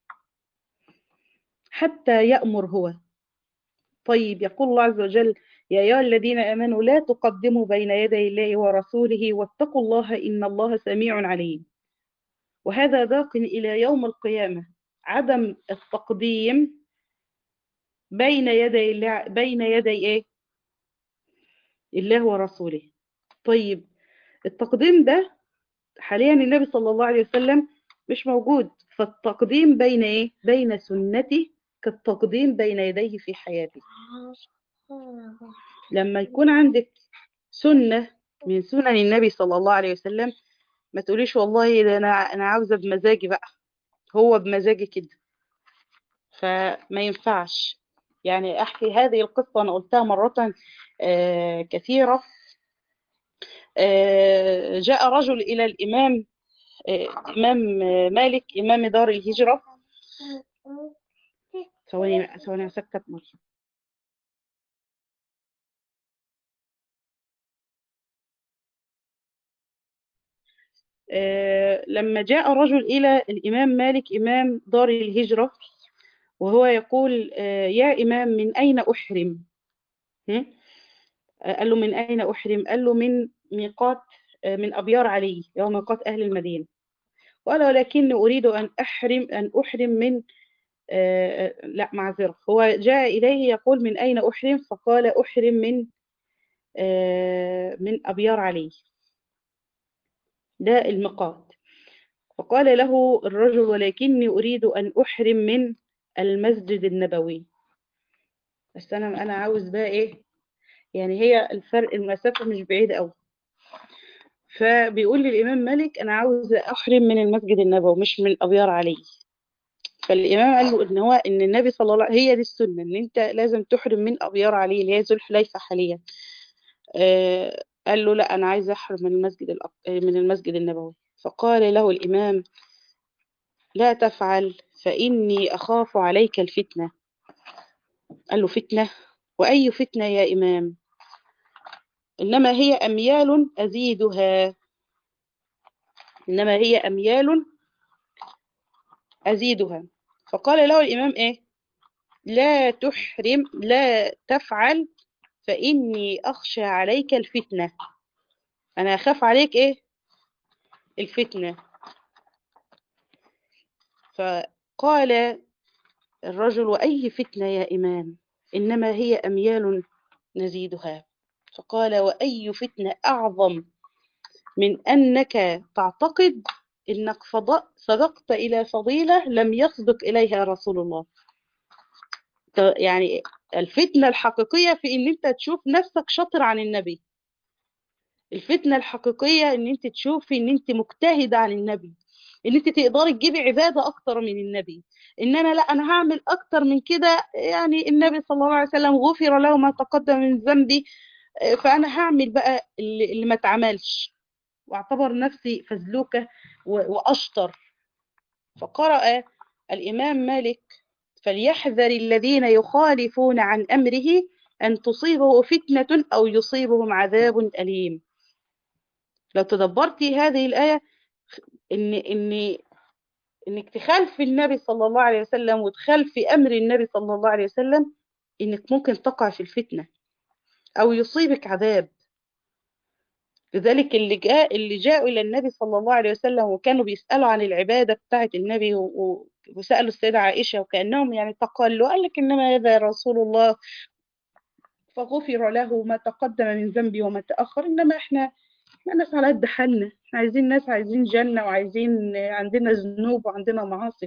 حتى يأمر هو طيب يقول الله عز وجل يا أيها الذين آمنوا لا تقدموا بين يدي الله ورسوله واتقوا الله إن الله سميع عليم وهذا باق إلى يوم القيامة عدم التقديم بين يدي الله بين يدي إيه؟ الله ورسوله طيب التقديم ده حاليا النبي صلى الله عليه وسلم مش موجود فالتقديم بين ايه بين سنته كالتقديم بين يديه في حياته لما يكون عندك سنة من سنن النبي صلى الله عليه وسلم ما تقوليش والله ده انا انا عاوزه بمزاجي بقى هو بمزاجي كده فما ينفعش يعني احكي هذه القصه انا قلتها مره آه كثيره آه جاء رجل الى الامام آه امام مالك امام دار الهجره ثواني ثواني سكت مره لما جاء رجل إلى الإمام مالك إمام دار الهجرة وهو يقول يا إمام من أين أحرم قال له من أين أحرم قال له من ميقات من أبيار علي أو ميقات أهل المدينة قال ولكني أريد أن أحرم أن أحرم من لا معذرة هو جاء إليه يقول من أين أحرم فقال أحرم من من أبيار علي ده الميقات فقال له الرجل ولكني أريد أن أحرم من المسجد النبوي بس أنا أنا عاوز بقى إيه يعني هي الفرق المسافة مش بعيدة أوي فبيقول لي الإمام مالك أنا عاوز أحرم من المسجد النبوي مش من أبيار علي فالإمام قال له إن هو إن النبي صلى الله عليه هي دي السنة إن أنت لازم تحرم من أبيار علي اللي هي ذو الحليفة حاليا آه قال له لا أنا عايز أحرم من المسجد الأق... من المسجد النبوي فقال له الإمام لا تفعل فإني أخاف عليك الفتنة قال له فتنة وأي فتنة يا إمام إنما هي أميال أزيدها إنما هي أميال أزيدها فقال له الإمام إيه لا تحرم لا تفعل فإني أخشى عليك الفتنة أنا أخاف عليك إيه الفتنة فقال الرجل وأي فتنة يا إمام إنما هي أميال نزيدها فقال وأي فتنة أعظم من أنك تعتقد إنك صدقت إلى فضيلة لم يصدق إليها رسول الله يعني الفتنة الحقيقية في إن أنت تشوف نفسك شاطر عن النبي الفتنة الحقيقية إن أنت تشوفي إن أنت مجتهدة عن النبي إن أنت تقدري تجيبي عبادة أكتر من النبي إن أنا لا أنا هعمل أكتر من كده يعني النبي صلى الله عليه وسلم غفر له ما تقدم من ذنبي فأنا هعمل بقى اللي, اللي ما اتعملش واعتبر نفسي فزلوكة وأشطر فقرأ الإمام مالك فليحذر الذين يخالفون عن أمره أن تصيبه فتنة أو يصيبهم عذاب أليم لو تدبرتي هذه الآية إن إن إنك تخالفي النبي صلى الله عليه وسلم وتخالفي أمر النبي صلى الله عليه وسلم إنك ممكن تقع في الفتنة أو يصيبك عذاب لذلك اللي جاء اللي جاءوا إلى النبي صلى الله عليه وسلم وكانوا بيسألوا عن العبادة بتاعة النبي و... وسألوا السيدة عائشة وكأنهم يعني تقلوا قال لك إنما هذا رسول الله فغفر له ما تقدم من ذنبي وما تأخر إنما إحنا احنا ناس على قد حالنا عايزين ناس عايزين جنة وعايزين عندنا ذنوب وعندنا معاصي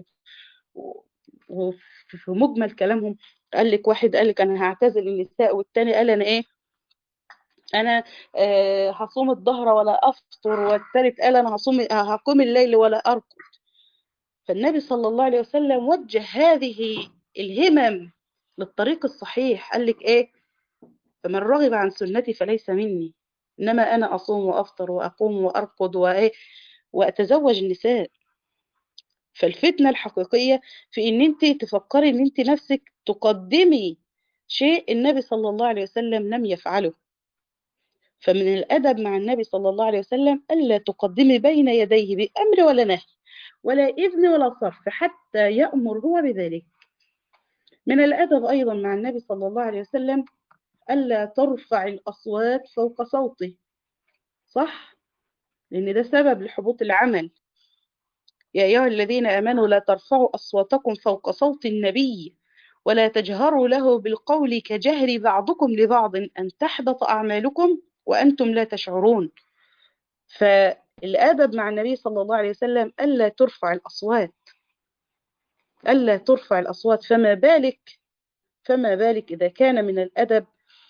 وفي مجمل كلامهم قال لك واحد قال لك أنا هعتزل النساء والتاني قال أنا إيه انا آه هصوم الظهر ولا افطر والثالث قال انا هصوم هقوم الليل ولا ارقد فالنبي صلى الله عليه وسلم وجه هذه الهمم للطريق الصحيح قال لك ايه فمن رغب عن سنتي فليس مني انما انا اصوم وافطر واقوم وارقد وايه واتزوج النساء فالفتنه الحقيقيه في ان انت تفكري ان انت نفسك تقدمي شيء النبي صلى الله عليه وسلم لم يفعله فمن الأدب مع النبي صلى الله عليه وسلم ألا تقدمي بين يديه بأمر ولا نهي ولا إذن ولا صرف حتى يأمر هو بذلك من الأدب أيضا مع النبي صلى الله عليه وسلم ألا ترفع الأصوات فوق صوته صح؟ لأن ده سبب لحبوط العمل يا أيها الذين آمنوا لا ترفعوا أصواتكم فوق صوت النبي ولا تجهروا له بالقول كجهر بعضكم لبعض أن تحبط أعمالكم وأنتم لا تشعرون فالأدب مع النبي صلى الله عليه وسلم ألا ترفع الأصوات ألا ترفع الأصوات فما بالك فما بالك إذا كان من الأدب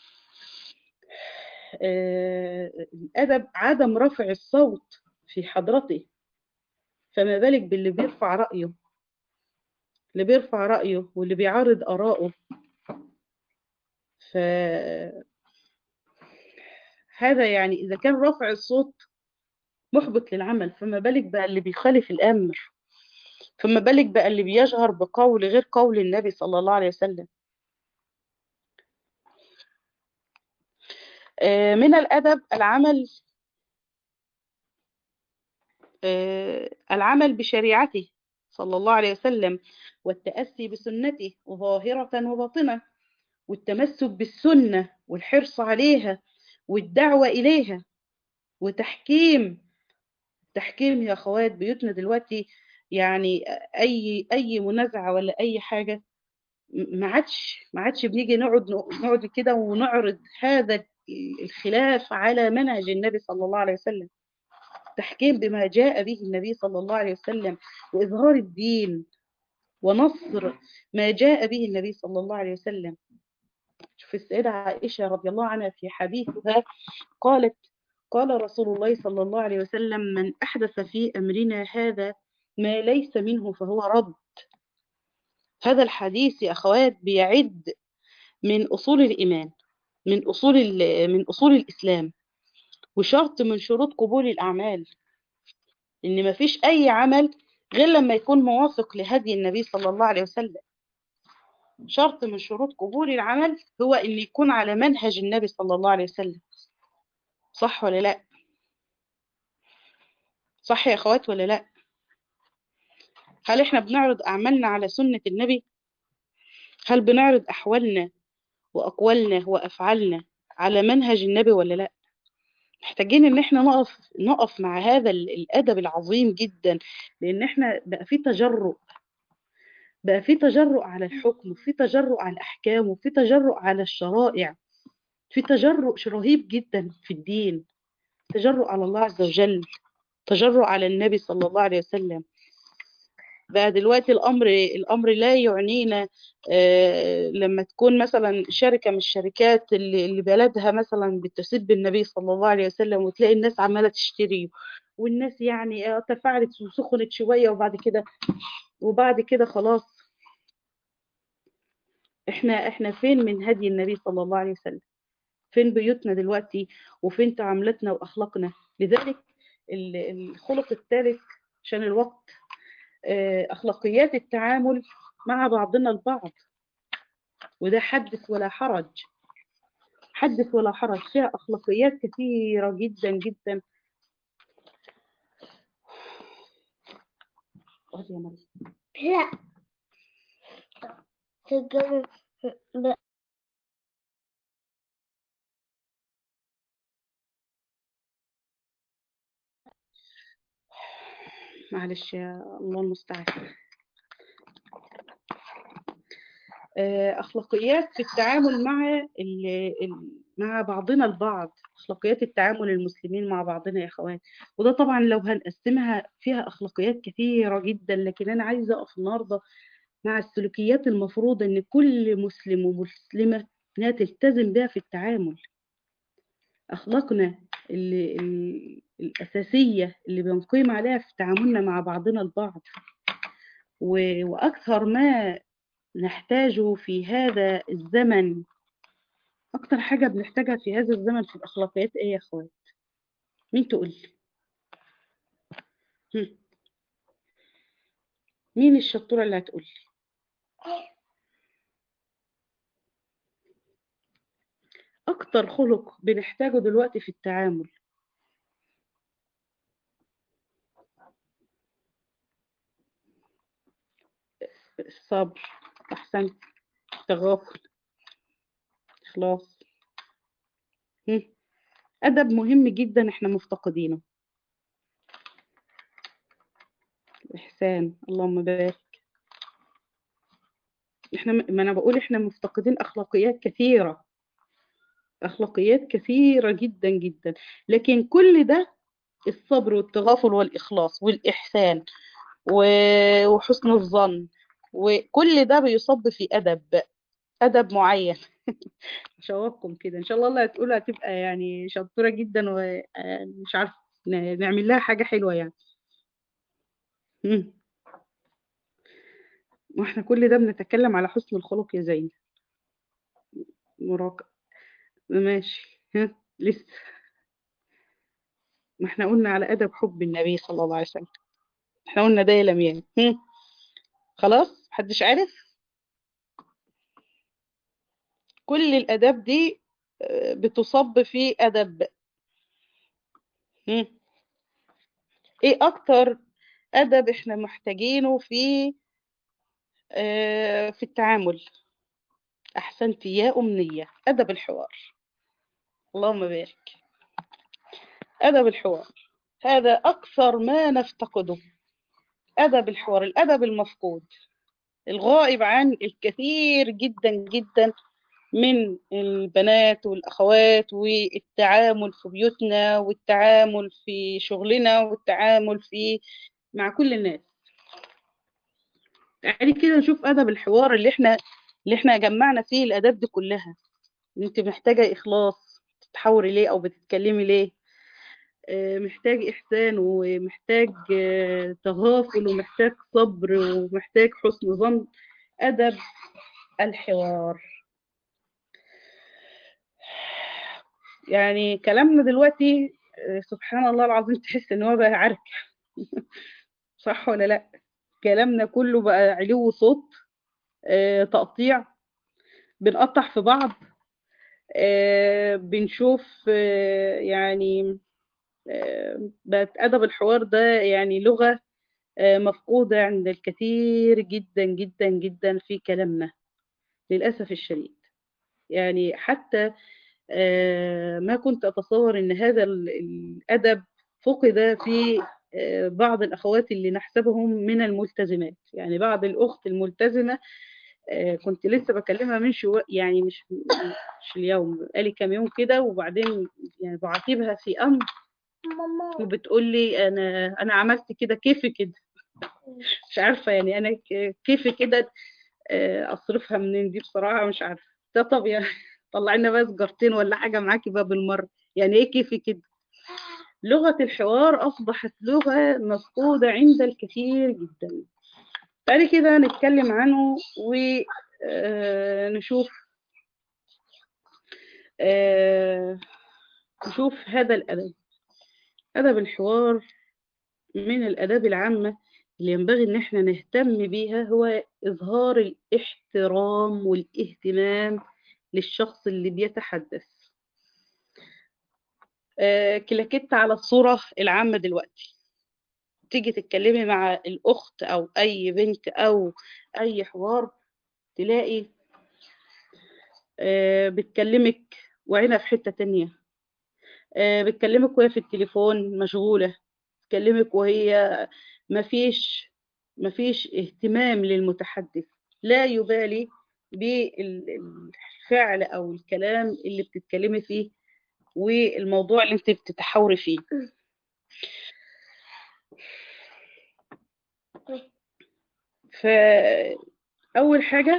الأدب عدم رفع الصوت في حضرته فما بالك باللي بيرفع رأيه اللي بيرفع رأيه واللي بيعارض آراءه ف هذا يعني إذا كان رفع الصوت محبط للعمل فما بالك بقى اللي بيخالف الأمر فما بالك بقى اللي بيجهر بقول غير قول النبي صلى الله عليه وسلم من الأدب العمل العمل بشريعته صلى الله عليه وسلم والتأسي بسنته ظاهرة وباطنة والتمسك بالسنة والحرص عليها والدعوة إليها وتحكيم تحكيم يا أخوات بيوتنا دلوقتي يعني أي أي منازعة ولا أي حاجة ما عادش ما عادش بنيجي نقعد نقعد كده ونعرض هذا الخلاف على منهج النبي صلى الله عليه وسلم تحكيم بما جاء به النبي صلى الله عليه وسلم وإظهار الدين ونصر ما جاء به النبي صلى الله عليه وسلم شوف السيدة عائشة رضي الله عنها في حديثها قالت قال رسول الله صلى الله عليه وسلم من أحدث في أمرنا هذا ما ليس منه فهو رد هذا الحديث يا أخوات بيعد من أصول الإيمان من أصول من أصول الإسلام وشرط من شروط قبول الأعمال إن ما فيش أي عمل غير لما يكون موافق لهدي النبي صلى الله عليه وسلم شرط من شروط قبول العمل هو إن يكون على منهج النبي صلى الله عليه وسلم صح ولا لا صح يا أخوات ولا لا هل إحنا بنعرض أعمالنا على سنة النبي هل بنعرض أحوالنا وأقوالنا وأفعالنا على منهج النبي ولا لا محتاجين ان احنا نقف نقف مع هذا الادب العظيم جدا لان احنا بقى في تجرؤ بقى في تجرؤ على الحكم وفي تجرؤ على الاحكام وفي تجرؤ على الشرائع في تجرؤ رهيب جدا في الدين تجرؤ على الله عز وجل تجرؤ على النبي صلى الله عليه وسلم بقى دلوقتي الامر الامر لا يعنينا آه لما تكون مثلا شركه من الشركات اللي, اللي بلدها مثلا بتسب النبي صلى الله عليه وسلم وتلاقي الناس عماله تشتري والناس يعني تفاعلت وسخنت شويه وبعد كده وبعد كده خلاص احنا احنا فين من هدي النبي صلى الله عليه وسلم فين بيوتنا دلوقتي وفين تعاملاتنا واخلاقنا لذلك الخلق الثالث عشان الوقت أخلاقيات التعامل مع بعضنا البعض وده حدث ولا حرج حدث ولا حرج فيها أخلاقيات كثيرة جدا جدا يا مريم لا تقدر معلش يا الله المستعان أخلاقيات في التعامل مع ال ال مع بعضنا البعض أخلاقيات التعامل المسلمين مع بعضنا يا أخوان وده طبعا لو هنقسمها فيها أخلاقيات كثيرة جدا لكن أنا عايزة أقف النهاردة مع السلوكيات المفروضة إن كل مسلم ومسلمة إنها تلتزم بها في التعامل أخلاقنا اللي اللي الأساسية اللي بنقيم عليها في تعاملنا مع بعضنا البعض وأكثر ما نحتاجه في هذا الزمن أكتر حاجة بنحتاجها في هذا الزمن في الأخلاقيات إيه يا أخوات؟ مين تقول لي؟ مين الشطورة اللي هتقول لي؟ أكتر خلق بنحتاجه دلوقتي في التعامل الصبر أحسنت تغافل إخلاص أدب مهم جدا إحنا مفتقدينه الإحسان اللهم بارك إحنا ما أنا بقول إحنا مفتقدين أخلاقيات كثيرة أخلاقيات كثيرة جدا جدا لكن كل ده الصبر والتغافل والإخلاص والإحسان وحسن الظن وكل ده بيصب في أدب أدب معين شوقكم كده إن شاء الله اللي هتقولها هتبقى يعني شطورة جدا ومش عارف نعمل لها حاجة حلوة يعني واحنا كل ده بنتكلم على حسن الخلق يا زين مراقب ماشي ها لسه ما احنا قلنا على أدب حب النبي صلى الله عليه وسلم احنا قلنا ده يا لميان خلاص محدش عارف كل الأداب دي بتصب في أدب ايه أكتر أدب احنا محتاجينه في في التعامل أحسنت يا أمنية أدب الحوار اللهم بارك أدب الحوار هذا أكثر ما نفتقده أدب الحوار الأدب المفقود الغائب عن الكثير جدا جدا من البنات والأخوات والتعامل في بيوتنا والتعامل في شغلنا والتعامل في مع كل الناس تعالي كده نشوف أدب الحوار اللي احنا اللي احنا جمعنا فيه الآداب دي كلها انت محتاجة إخلاص تتحوري ليه أو بتتكلمي ليه محتاج إحسان ومحتاج تغافل ومحتاج صبر ومحتاج حسن ظن أدب الحوار يعني كلامنا دلوقتي آه، سبحان الله العظيم تحس ان هو بقى عرك صح ولا لا كلامنا كله بقى علو صوت آه، تقطيع بنقطع في بعض آه، بنشوف آه، يعني آه، بقت أدب الحوار ده يعني لغة آه، مفقودة عند الكثير جدا جدا جدا في كلامنا للأسف الشديد يعني حتى آه، ما كنت أتصور أن هذا ال- الأدب فقد في آه، بعض الأخوات اللي نحسبهم من الملتزمات يعني بعض الأخت الملتزمة آه، كنت لسه بكلمها من شو يعني مش مش اليوم بقالي كام يوم كده وبعدين يعني بعاتبها في أمر وبتقول لي أنا أنا عملت كده كيف كده مش عارفة يعني أنا ك- كيف كده آه، أصرفها منين دي بصراحة مش عارفة ده طب يعني طلع لنا بقى سجارتين ولا حاجة معاكي بقى بالمرة يعني إيه كيف كده لغة الحوار أصبحت لغة مفقودة عند الكثير جدا بعد كده نتكلم عنه ونشوف نشوف هذا الأدب أدب الحوار من الآداب العامة اللي ينبغي إن احنا نهتم بيها هو إظهار الاحترام والاهتمام للشخص اللي بيتحدث آه، كلاكيت على الصورة العامة دلوقتي تيجي تتكلمي مع الأخت أو أي بنت أو أي حوار تلاقي آه، بتكلمك وعينها في حتة تانية آه، بتكلمك وهي في التليفون مشغولة بتكلمك وهي مفيش مفيش اهتمام للمتحدث لا يبالي بالفعل أو الكلام اللي بتتكلمي فيه والموضوع اللي انت بتتحاوري فيه فأول حاجة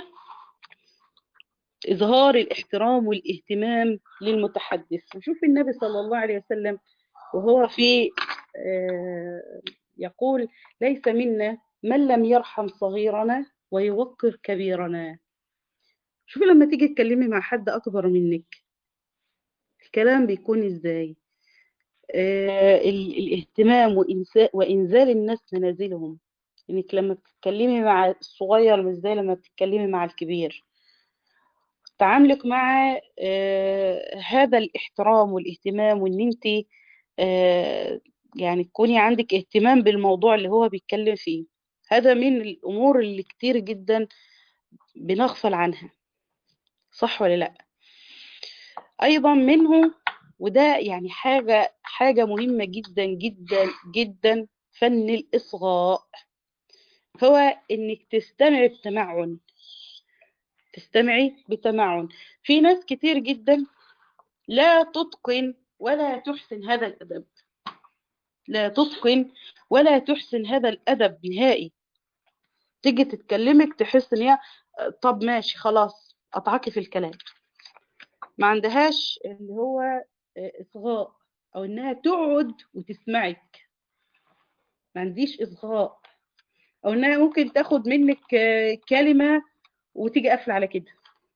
إظهار الاحترام والاهتمام للمتحدث وشوف النبي صلى الله عليه وسلم وهو في آه، يقول ليس منا من لم يرحم صغيرنا ويوقر كبيرنا شوفي لما تيجي تكلمي مع حد أكبر منك الكلام بيكون إزاي آه، ال- الاهتمام وإنسا- وإنزال الناس منازلهم إنك لما بتتكلمي مع الصغير مش زي لما بتتكلمي مع الكبير تعاملك مع آه، هذا الاحترام والاهتمام وإن أنت آه، يعني تكوني عندك اهتمام بالموضوع اللي هو بيتكلم فيه هذا من الأمور اللي كتير جدا بنغفل عنها صح ولا لأ أيضا منه وده يعني حاجة حاجة مهمة جدا جدا جدا فن الإصغاء هو إنك تستمعي بتمعن تستمعي بتمعن في ناس كتير جدا لا تتقن ولا تحسن هذا الأدب لا تتقن ولا تحسن هذا الأدب نهائي تيجي تتكلمك تحس ان هي طب ماشي خلاص قطعكي في الكلام ما عندهاش اللي هو إصغاء أو إنها تقعد وتسمعك ما عنديش إصغاء أو إنها ممكن تاخد منك كلمة وتيجي قافلة على كده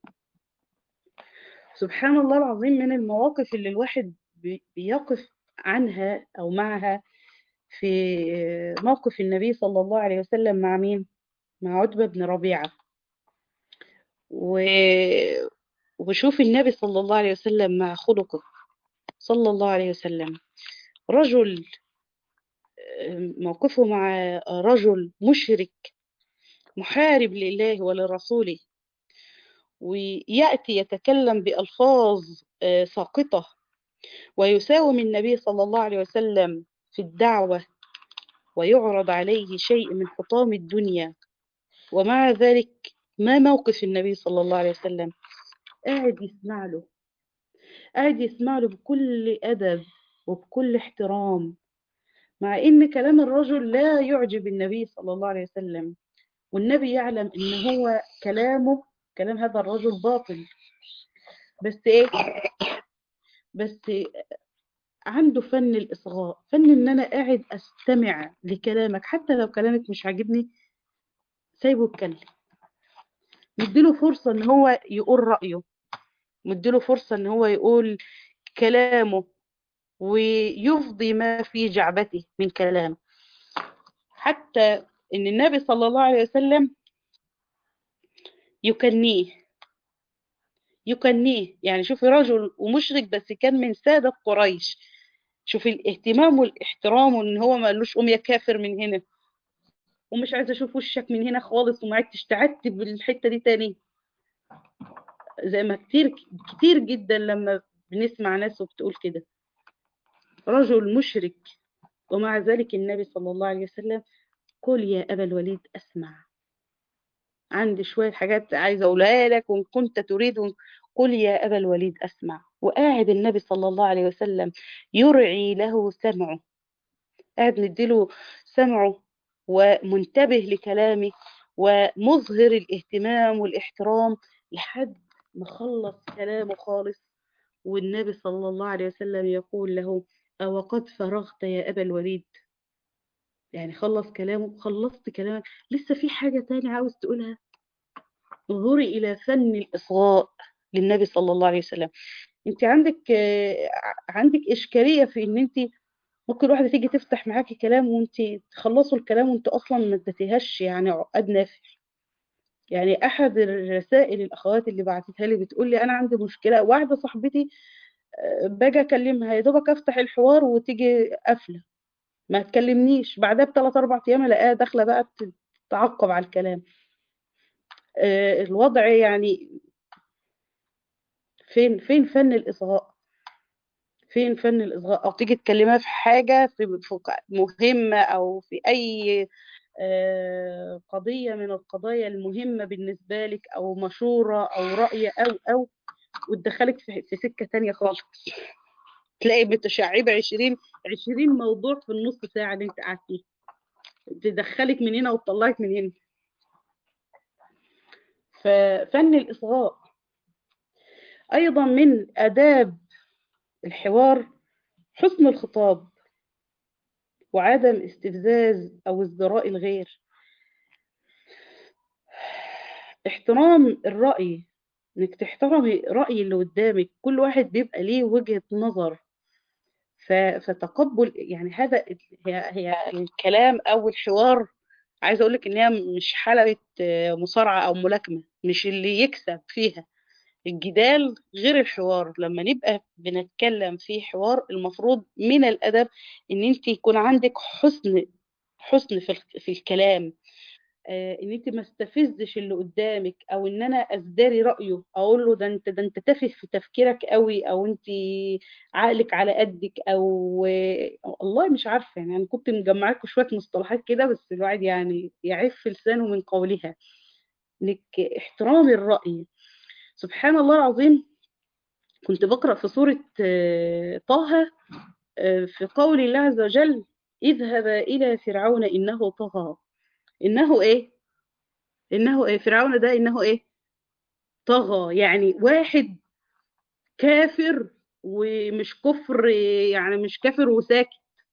سبحان الله العظيم من المواقف اللي الواحد بي- بيقف عنها أو معها في موقف النبي صلى الله عليه وسلم مع مين؟ مع عتبة بن ربيعة و... وشوف النبي صلى الله عليه وسلم مع خلقه صلى الله عليه وسلم رجل موقفه مع رجل مشرك محارب لله ولرسوله ويأتي يتكلم بألفاظ آه، ساقطة ويساوم النبي صلى الله عليه وسلم في الدعوة ويعرض عليه شيء من حطام الدنيا ومع ذلك ما موقف النبي صلى الله عليه وسلم قاعد يسمع له قاعد يسمع له بكل أدب وبكل احترام مع إن كلام الرجل لا يعجب النبي صلى الله عليه وسلم والنبي يعلم إن هو كلامه كلام هذا الرجل باطل بس إيه بس عنده فن الإصغاء فن إن أنا قاعد أستمع لكلامك حتى لو كلامك مش عاجبني سايبه يتكلم مديله فرصة ان هو يقول رأيه مديله فرصة ان هو يقول كلامه ويفضي ما في جعبته من كلام حتى ان النبي صلى الله عليه وسلم يكنيه يكنيه يعني شوفي رجل ومشرك بس كان من سادة قريش شوفي الاهتمام والاحترام ان هو ما قالوش قوم يا كافر من هنا ومش عايزه اشوف وشك من هنا خالص وما عدتش تعبت بالحته دي تاني زي ما كتير كتير جدا لما بنسمع ناس وبتقول كده رجل مشرك ومع ذلك النبي صلى الله عليه وسلم قل يا أبا الوليد أسمع عندي شوية حاجات عايزة أقولها لك وإن كنت تريد قل يا أبا الوليد أسمع وقاعد النبي صلى الله عليه وسلم يرعي له سمعه قاعد مديله سمعه ومنتبه لكلامه ومظهر الاهتمام والاحترام لحد ما خلص كلامه خالص والنبي صلى الله عليه وسلم يقول له أو قد فرغت يا أبا الوليد يعني خلص كلامه خلصت كلامك لسه في حاجة تاني عاوز تقولها انظري إلى فن الإصغاء للنبي صلى الله عليه وسلم انت عندك عندك إشكالية في ان انت ممكن واحدة تيجي تفتح معاكي كلام وانت تخلصوا الكلام وانت اصلا ما اديتيهاش يعني عقد نافع يعني احد الرسائل الاخوات اللي بعتتها لي بتقول لي انا عندي مشكله واحده صاحبتي باجي اكلمها يا دوبك افتح الحوار وتيجي قافله ما تكلمنيش بعدها بثلاث اربع ايام الاقيها داخله بقى تعقب على الكلام الوضع يعني فين فين فن الاصغاء فين فن الاصغاء او تيجي تكلمها في حاجه في مهمه او في اي قضيه من القضايا المهمه بالنسبه لك او مشوره او راي او او وتدخلك في سكه تانية خالص تلاقي متشعبه 20 20 موضوع في النص ساعه اللي انت قاعد فيها تدخلك من هنا وتطلعك من هنا ففن الإصغاء أيضا من آداب الحوار حسن الخطاب وعدم استفزاز أو ازدراء الغير احترام الرأي انك تحترمي رأي اللي قدامك كل واحد بيبقى ليه وجهة نظر فتقبل يعني هذا هي, هي الكلام أو الحوار عايزه اقول لك ان هي مش حلبة مصارعه او ملاكمه مش اللي يكسب فيها الجدال غير الحوار لما نبقى بنتكلم في حوار المفروض من الادب ان انت يكون عندك حسن حسن في, في الكلام آه ان انت ما استفزش اللي قدامك او ان انا ازدري رايه اقول له ده انت ده انت تافه في تفكيرك قوي او انت عقلك على قدك او الله مش عارفه يعني انا كنت مجمعه لكم شويه مصطلحات كده بس الواحد يعني يعف لسانه من قولها انك احترام الراي سبحان الله العظيم كنت بقرا في سوره طه في قول الله عز وجل اذهب الى فرعون انه طغى انه ايه انه ايه فرعون ده انه ايه طغى يعني واحد كافر ومش كفر يعني مش كافر وساكت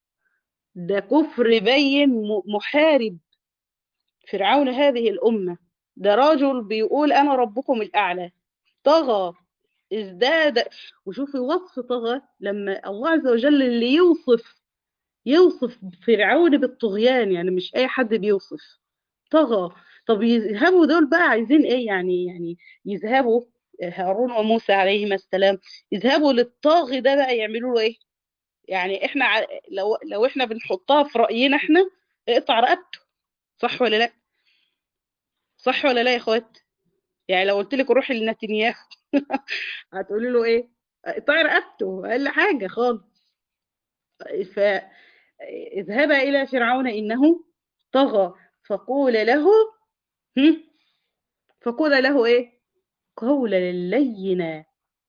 ده كفر بين محارب فرعون هذه الأمة ده رجل بيقول أنا ربكم الأعلى طغى ازداد وشوفي وصف طغى لما الله عز وجل اللي يوصف يوصف فرعون بالطغيان يعني مش أي حد بيوصف طغى طب يذهبوا دول بقى عايزين ايه يعني يعني يذهبوا هارون وموسى عليهما السلام يذهبوا للطاغي ده بقى يعملوا له ايه يعني احنا لو لو احنا بنحطها في راينا احنا اقطع رقبته صح ولا لا صح ولا لا يا اخوات يعني لو قلت لك روحي لنتنياهو هتقولي له ايه اقطعي رقبته اقل حاجه خالص ف اذهبا الى فرعون انه طغى فقول له فقول له ايه قولا لينا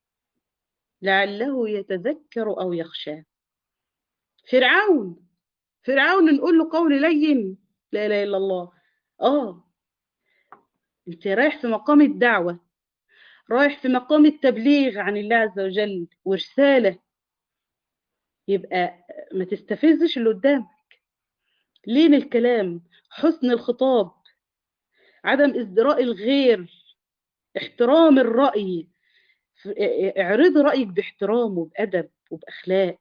لعله يتذكر او يخشى فرعون فرعون نقول له قول لين لا اله الا الله اه انت رايح في مقام الدعوه رايح في مقام التبليغ عن الله عز وجل ورساله يبقى ما تستفزش اللي قدامك لين الكلام حسن الخطاب عدم ازدراء الغير احترام الرأي اعرضي رأيك باحترام وبأدب وبأخلاق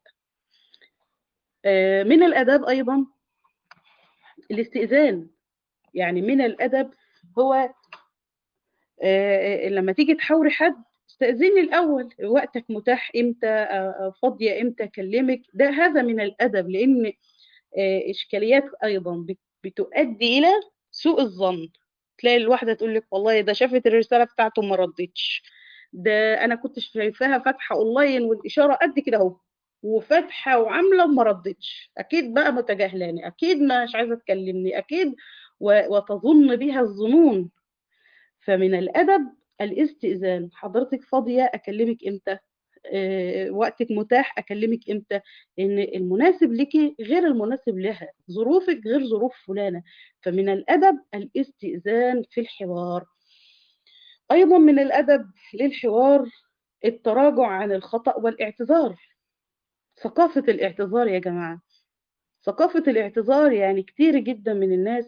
آه، من الأدب أيضا الاستئذان يعني من الأدب هو آه، لما تيجي تحاوري حد استأذني الأول وقتك متاح إمتى آه، فاضية إمتى أكلمك ده هذا من الأدب لأن إشكاليات أيضا بتؤدي إلى سوء الظن تلاقي الواحدة تقول لك والله ده شافت الرسالة بتاعته ما ردتش ده أنا كنت شايفاها فاتحة أونلاين والإشارة قد كده أهو وفاتحة وعاملة وما ردتش أكيد بقى متجاهلاني أكيد مش عايزة تكلمني أكيد وتظن بها الظنون فمن الأدب الاستئذان حضرتك فاضية أكلمك إمتى أه وقتك متاح أكلمك إمتى لأن المناسب لك غير المناسب لها ظروفك غير ظروف فلانة فمن الأدب الاستئذان في الحوار أيضا من الأدب للحوار التراجع عن الخطأ والاعتذار ثقافة الاعتذار يا جماعة ثقافة الاعتذار يعني كتير جدا من الناس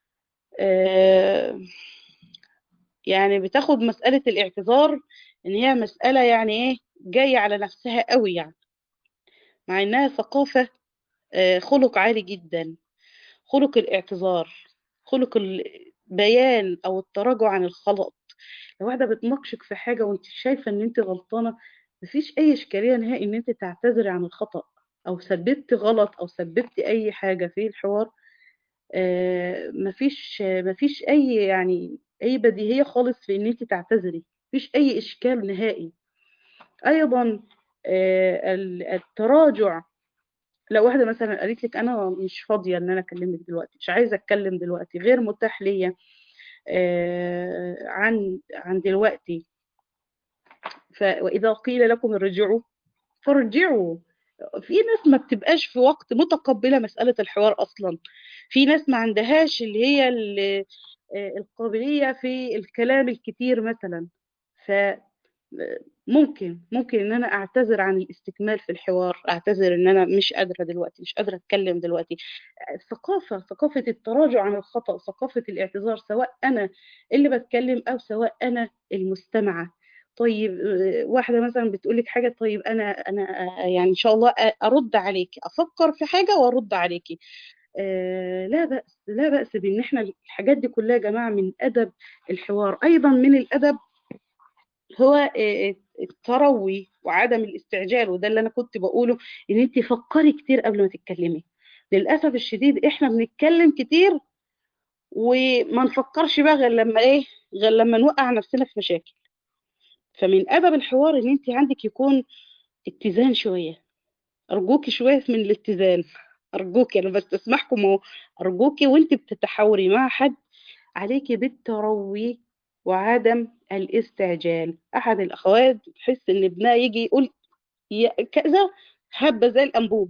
آه يعني بتاخد مسألة الاعتذار إن هي مسألة يعني إيه جاية على نفسها قوي يعني مع إنها ثقافة آه خلق عالي جدا خلق الاعتذار خلق البيان أو التراجع عن الخلط لو واحدة بتناقشك في حاجة وانت شايفة ان انت غلطانة مفيش اي اشكالية نهائي ان انت تعتذري عن الخطأ او سببتي غلط او سببتي اي حاجة في الحوار آه مفيش مفيش اي يعني اي بديهية خالص في ان انت تعتذري مفيش اي اشكال نهائي ايضا آه التراجع لو واحدة مثلا قالت لك انا مش فاضية ان انا اكلمك دلوقتي مش عايزة اتكلم دلوقتي غير متاح ليا آه عن عن دلوقتي وإذا قيل لكم ارجعوا فارجعوا في ناس ما بتبقاش في وقت متقبلة مسألة الحوار أصلا في ناس ما عندهاش اللي هي القابلية في الكلام الكتير مثلا ف ممكن ممكن ان انا اعتذر عن الاستكمال في الحوار اعتذر ان انا مش قادره دلوقتي مش قادره اتكلم دلوقتي ثقافه ثقافه التراجع عن الخطا ثقافه الاعتذار سواء انا اللي بتكلم او سواء انا المستمعه طيب واحده مثلا بتقول لك حاجه طيب انا انا يعني ان شاء الله ارد عليكي افكر في حاجه وارد عليكي آه لا بأس لا بأس بإن احنا الحاجات دي كلها يا جماعة من أدب الحوار أيضا من الأدب هو التروي وعدم الاستعجال وده اللي انا كنت بقوله ان انت فكري كتير قبل ما تتكلمي للاسف الشديد احنا بنتكلم كتير وما نفكرش بقى غير لما ايه غير لما نوقع نفسنا في مشاكل فمن ادب الحوار ان انت عندك يكون اتزان شويه ارجوكي شويه من الاتزان ارجوكي انا بستسمحكم اهو ارجوكي وانت بتتحاوري مع حد عليكي بالتروي وعدم الاستعجال احد الاخوات تحس ان ابنها يجي يقول كذا هبه زي الانبوب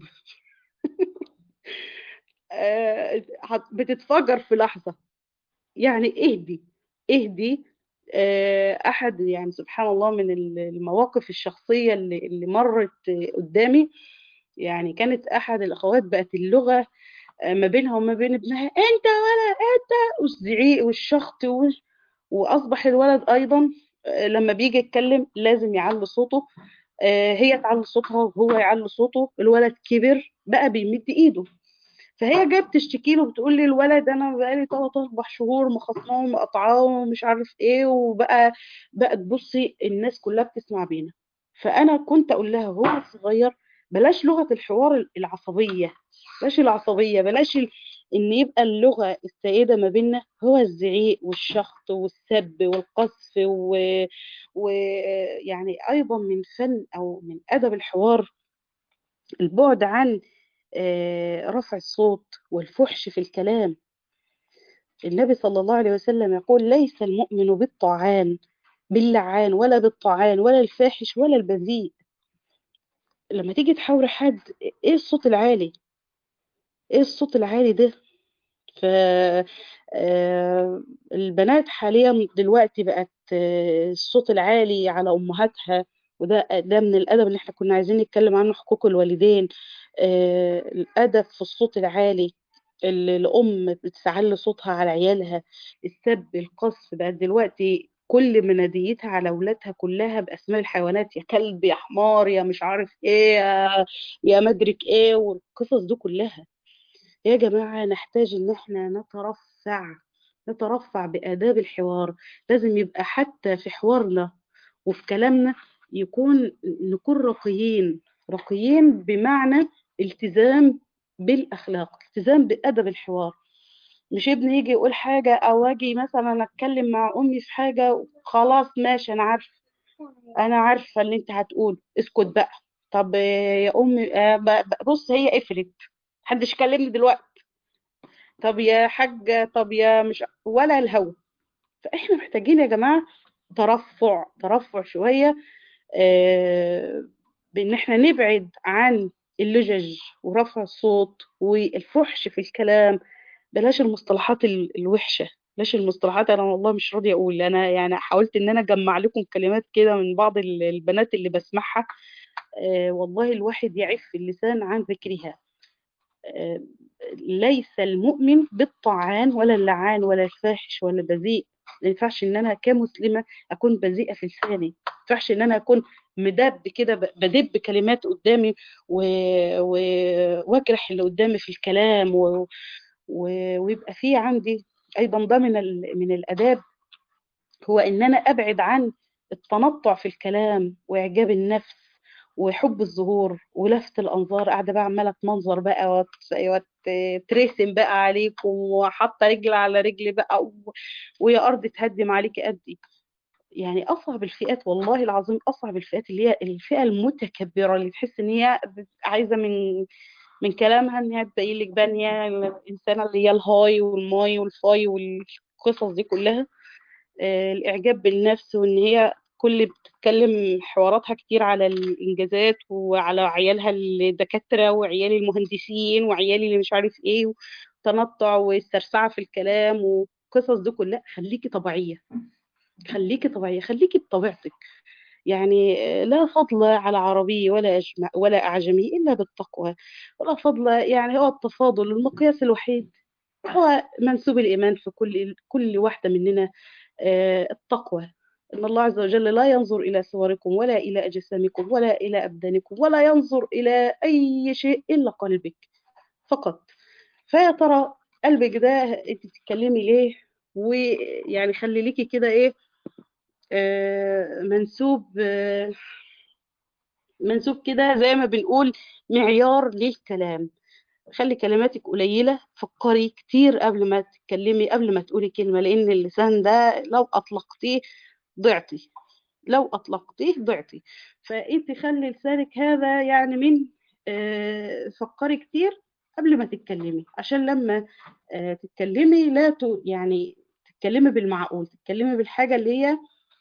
بتتفجر في لحظه يعني اهدي اهدي احد يعني سبحان الله من المواقف الشخصيه اللي, اللي مرت قدامي يعني كانت احد الاخوات بقت اللغه ما بينها وما بين ابنها انت ولا انت والزعيق والشخط واصبح الولد ايضا لما بيجي يتكلم لازم يعلي صوته هي تعلي صوتها وهو يعلي صوته الولد كبر بقى بيمد ايده فهي جايه بتشتكي له بتقول لي الولد انا بقالي ثلاث اربع شهور مخصماه ومقطعاه ومش عارف ايه وبقى بقت بصي الناس كلها بتسمع بينا فانا كنت اقول لها هو صغير بلاش لغه الحوار العصبيه بلاش العصبيه بلاش ان يبقى اللغه السائده ما بيننا هو الزعيق والشخط والسب والقذف ويعني و... يعني ايضا من فن او من ادب الحوار البعد عن رفع الصوت والفحش في الكلام النبي صلى الله عليه وسلم يقول ليس المؤمن بالطعان باللعان ولا بالطعان ولا الفاحش ولا البذيء لما تيجي تحاور حد ايه الصوت العالي ايه الصوت العالي ده ف البنات حاليا دلوقتي بقت الصوت العالي على امهاتها وده ده من الادب اللي احنا كنا عايزين نتكلم عنه حقوق الوالدين الادب في الصوت العالي اللي الام بتعلي صوتها على عيالها السب القصف بقت دلوقتي كل مناديتها على اولادها كلها باسماء الحيوانات يا كلب يا حمار يا مش عارف ايه يا, يا مدرك ايه والقصص دي كلها يا جماعة نحتاج ان احنا نترفع نترفع بآداب الحوار لازم يبقى حتى في حوارنا وفي كلامنا يكون نكون رقيين رقيين بمعنى التزام بالأخلاق التزام بأدب الحوار مش ابني يجي يقول حاجة أو أجي مثلا أتكلم مع أمي في حاجة خلاص ماشي أنا عارفة أنا عارفة اللي أنت هتقول اسكت بقى طب يا أمي آه، ب- ب- بص هي قفلت محدش يكلمني دلوقتي طب يا حاج طب يا مش ولا الهوا فاحنا محتاجين يا جماعه ترفع ترفع شويه آه، بان احنا نبعد عن اللجج ورفع الصوت والفحش في الكلام بلاش المصطلحات ال- الوحشه بلاش المصطلحات انا والله مش راضيه اقول انا يعني حاولت ان انا اجمع لكم كلمات كده من بعض ال- البنات اللي بسمعها آه، والله الواحد يعف اللسان عن ذكرها آه، ليس المؤمن بالطعان ولا اللعان ولا الفاحش ولا البذيء ما ينفعش ان انا كمسلمه اكون بذيئه في لساني ما ينفعش ان انا اكون مدب كده ب- بدب كلمات قدامي و... و... واجرح اللي قدامي في الكلام و... و... ويبقى في عندي ايضا ده من ال... من الاداب هو ان انا ابعد عن التنطع في الكلام واعجاب النفس وحب الظهور ولفت الانظار قاعده بقى عماله اتمنظر بقى وت- وترسم بقى عليكم وحاطه رجل على رجل بقى و... ويا ارض تهدم عليك قدي يعني اصعب الفئات والله العظيم اصعب الفئات اللي هي الفئه المتكبره اللي تحس ان هي عايزه من من كلامها ان هي تبين لك بقى ان هي الانسانه اللي هي الهاي والماي والفاي والقصص دي كلها آه، الإعجاب بالنفس وإن هي كل بتتكلم حواراتها كتير على الإنجازات وعلى عيالها الدكاترة وعيالي المهندسين وعيالي اللي مش عارف إيه وتنطع والسرسعة في الكلام والقصص دي كلها خليكي طبيعية خليكي طبيعية خليكي بطبيعتك يعني آه، لا فضل على عربي ولا أجمع ولا أعجمي إلا بالتقوى ولا فضل يعني هو التفاضل المقياس الوحيد هو منسوب الإيمان في كل كل واحدة مننا آه، التقوى إن الله عز وجل لا ينظر إلى صوركم ولا إلى أجسامكم ولا إلى أبدانكم ولا ينظر إلى أي شيء إلا قلبك فقط فيا ترى قلبك ده أنت بتتكلمي ليه ويعني خلي ليكي كده إيه آه، منسوب آه، منسوب كده زي ما بنقول معيار للكلام خلي كلماتك قليلة فكري كتير قبل ما تتكلمي قبل ما تقولي كلمة لأن اللسان ده لو أطلقتيه ضعتي لو أطلقتيه ضعتي فأنت خلي لسانك هذا يعني من آه، فكري كتير قبل ما تتكلمي عشان لما آه، تتكلمي لا ت... يعني تتكلمي بالمعقول تتكلمي بالحاجة اللي هي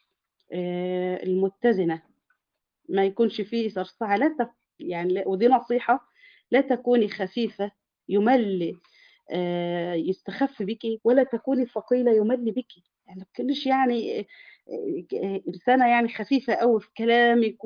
آه، المتزنة ما يكونش فيه صرصعة لا تك... يعني لا- ودي نصيحة لا تكوني خفيفة يمل آه، يستخف بك ولا تكوني ثقيلة يمل بك يعني ما تكونيش يعني آه، آه، إنسانة يعني خفيفة أوي في كلامك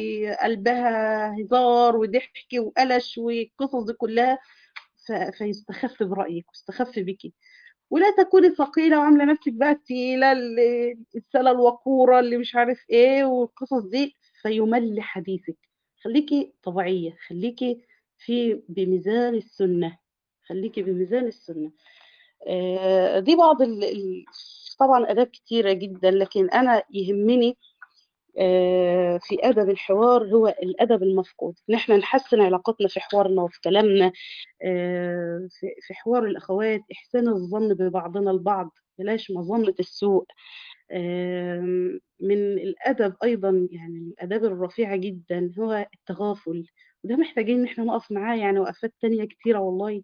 وقلبها هزار وضحك وقلش والقصص دي كلها ف- فيستخف برأيك ويستخف بك ولا تكوني ثقيلة وعاملة نفسك بقى التقيلة اللي- السلة الوقورة اللي مش عارف ايه والقصص دي فيمل حديثك خليكي طبيعية خليكي في بميزان السنة خليكي بميزان السنة آه، دي بعض ال... ال- طبعا آداب كتيرة جدا لكن أنا يهمني آه، في أدب الحوار هو الأدب المفقود إن إحنا نحسن علاقاتنا في حوارنا وفي كلامنا آه، في في حوار الأخوات إحسان الظن ببعضنا البعض بلاش مظنة السوء آم، من الأدب أيضا يعني من الآداب الرفيعة جدا هو التغافل وده محتاجين إن إحنا نقف معاه يعني وقفات تانية كتيرة والله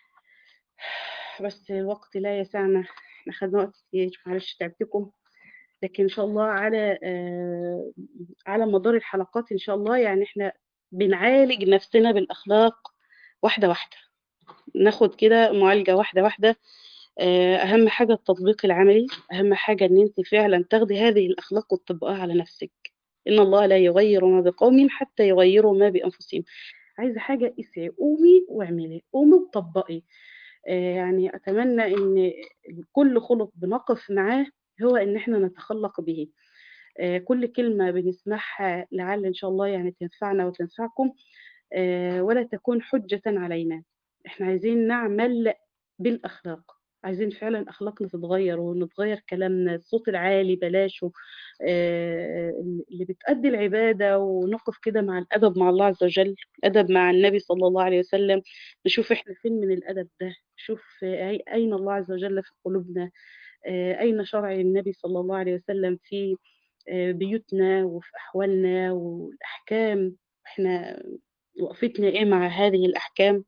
بس الوقت لا يسعنا إحنا خدنا وقت كتير معلش تعبتكم لكن إن شاء الله على آه، على مدار الحلقات إن شاء الله يعني إحنا بنعالج نفسنا بالأخلاق واحدة واحدة ناخد كده معالجة واحدة واحدة آه، أهم حاجة التطبيق العملي أهم حاجة إن أنت فعلا تاخدي هذه الأخلاق وتطبقها على نفسك إن الله لا يغير ما بقوم حتى يغيروا ما بأنفسهم عايزة حاجة اسعي قومي واعملي قومي وطبقي آه، يعني أتمنى إن كل خلق بنقف معاه هو إن إحنا نتخلق به آه، كل كلمة بنسمعها لعل إن شاء الله يعني تنفعنا وتنفعكم آه، ولا تكون حجة علينا إحنا عايزين نعمل بالأخلاق عايزين فعلا أخلاقنا تتغير ونتغير كلامنا الصوت العالي بلاشه آه، اللي بتأدي العبادة ونقف كده مع الأدب مع الله عز وجل الأدب مع النبي صلى الله عليه وسلم نشوف إحنا فين من الأدب ده نشوف آه، أي- أين الله عز وجل في قلوبنا آه، أين شرع النبي صلى الله عليه وسلم في آه، بيوتنا وفي أحوالنا والأحكام إحنا وقفتنا إيه مع هذه الأحكام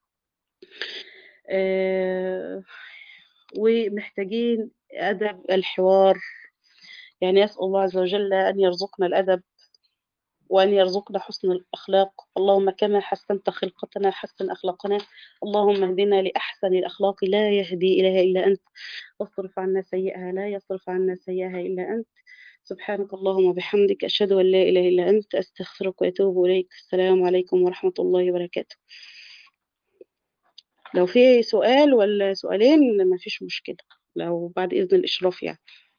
آه، ومحتاجين أدب الحوار يعني أسأل الله عز وجل أن يرزقنا الأدب وأن يرزقنا حسن الأخلاق اللهم كما حسنت خلقتنا حسن أخلاقنا اللهم اهدنا لأحسن الأخلاق لا يهدي إليها إلا أنت واصرف عنا سيئها لا يصرف عنا سيئها إلا أنت سبحانك اللهم وبحمدك أشهد أن لا إله إلا أنت أستغفرك وأتوب إليك السلام عليكم ورحمة الله وبركاته لو في سؤال ولا سؤالين ما فيش مشكلة لو بعد إذن الإشراف يعني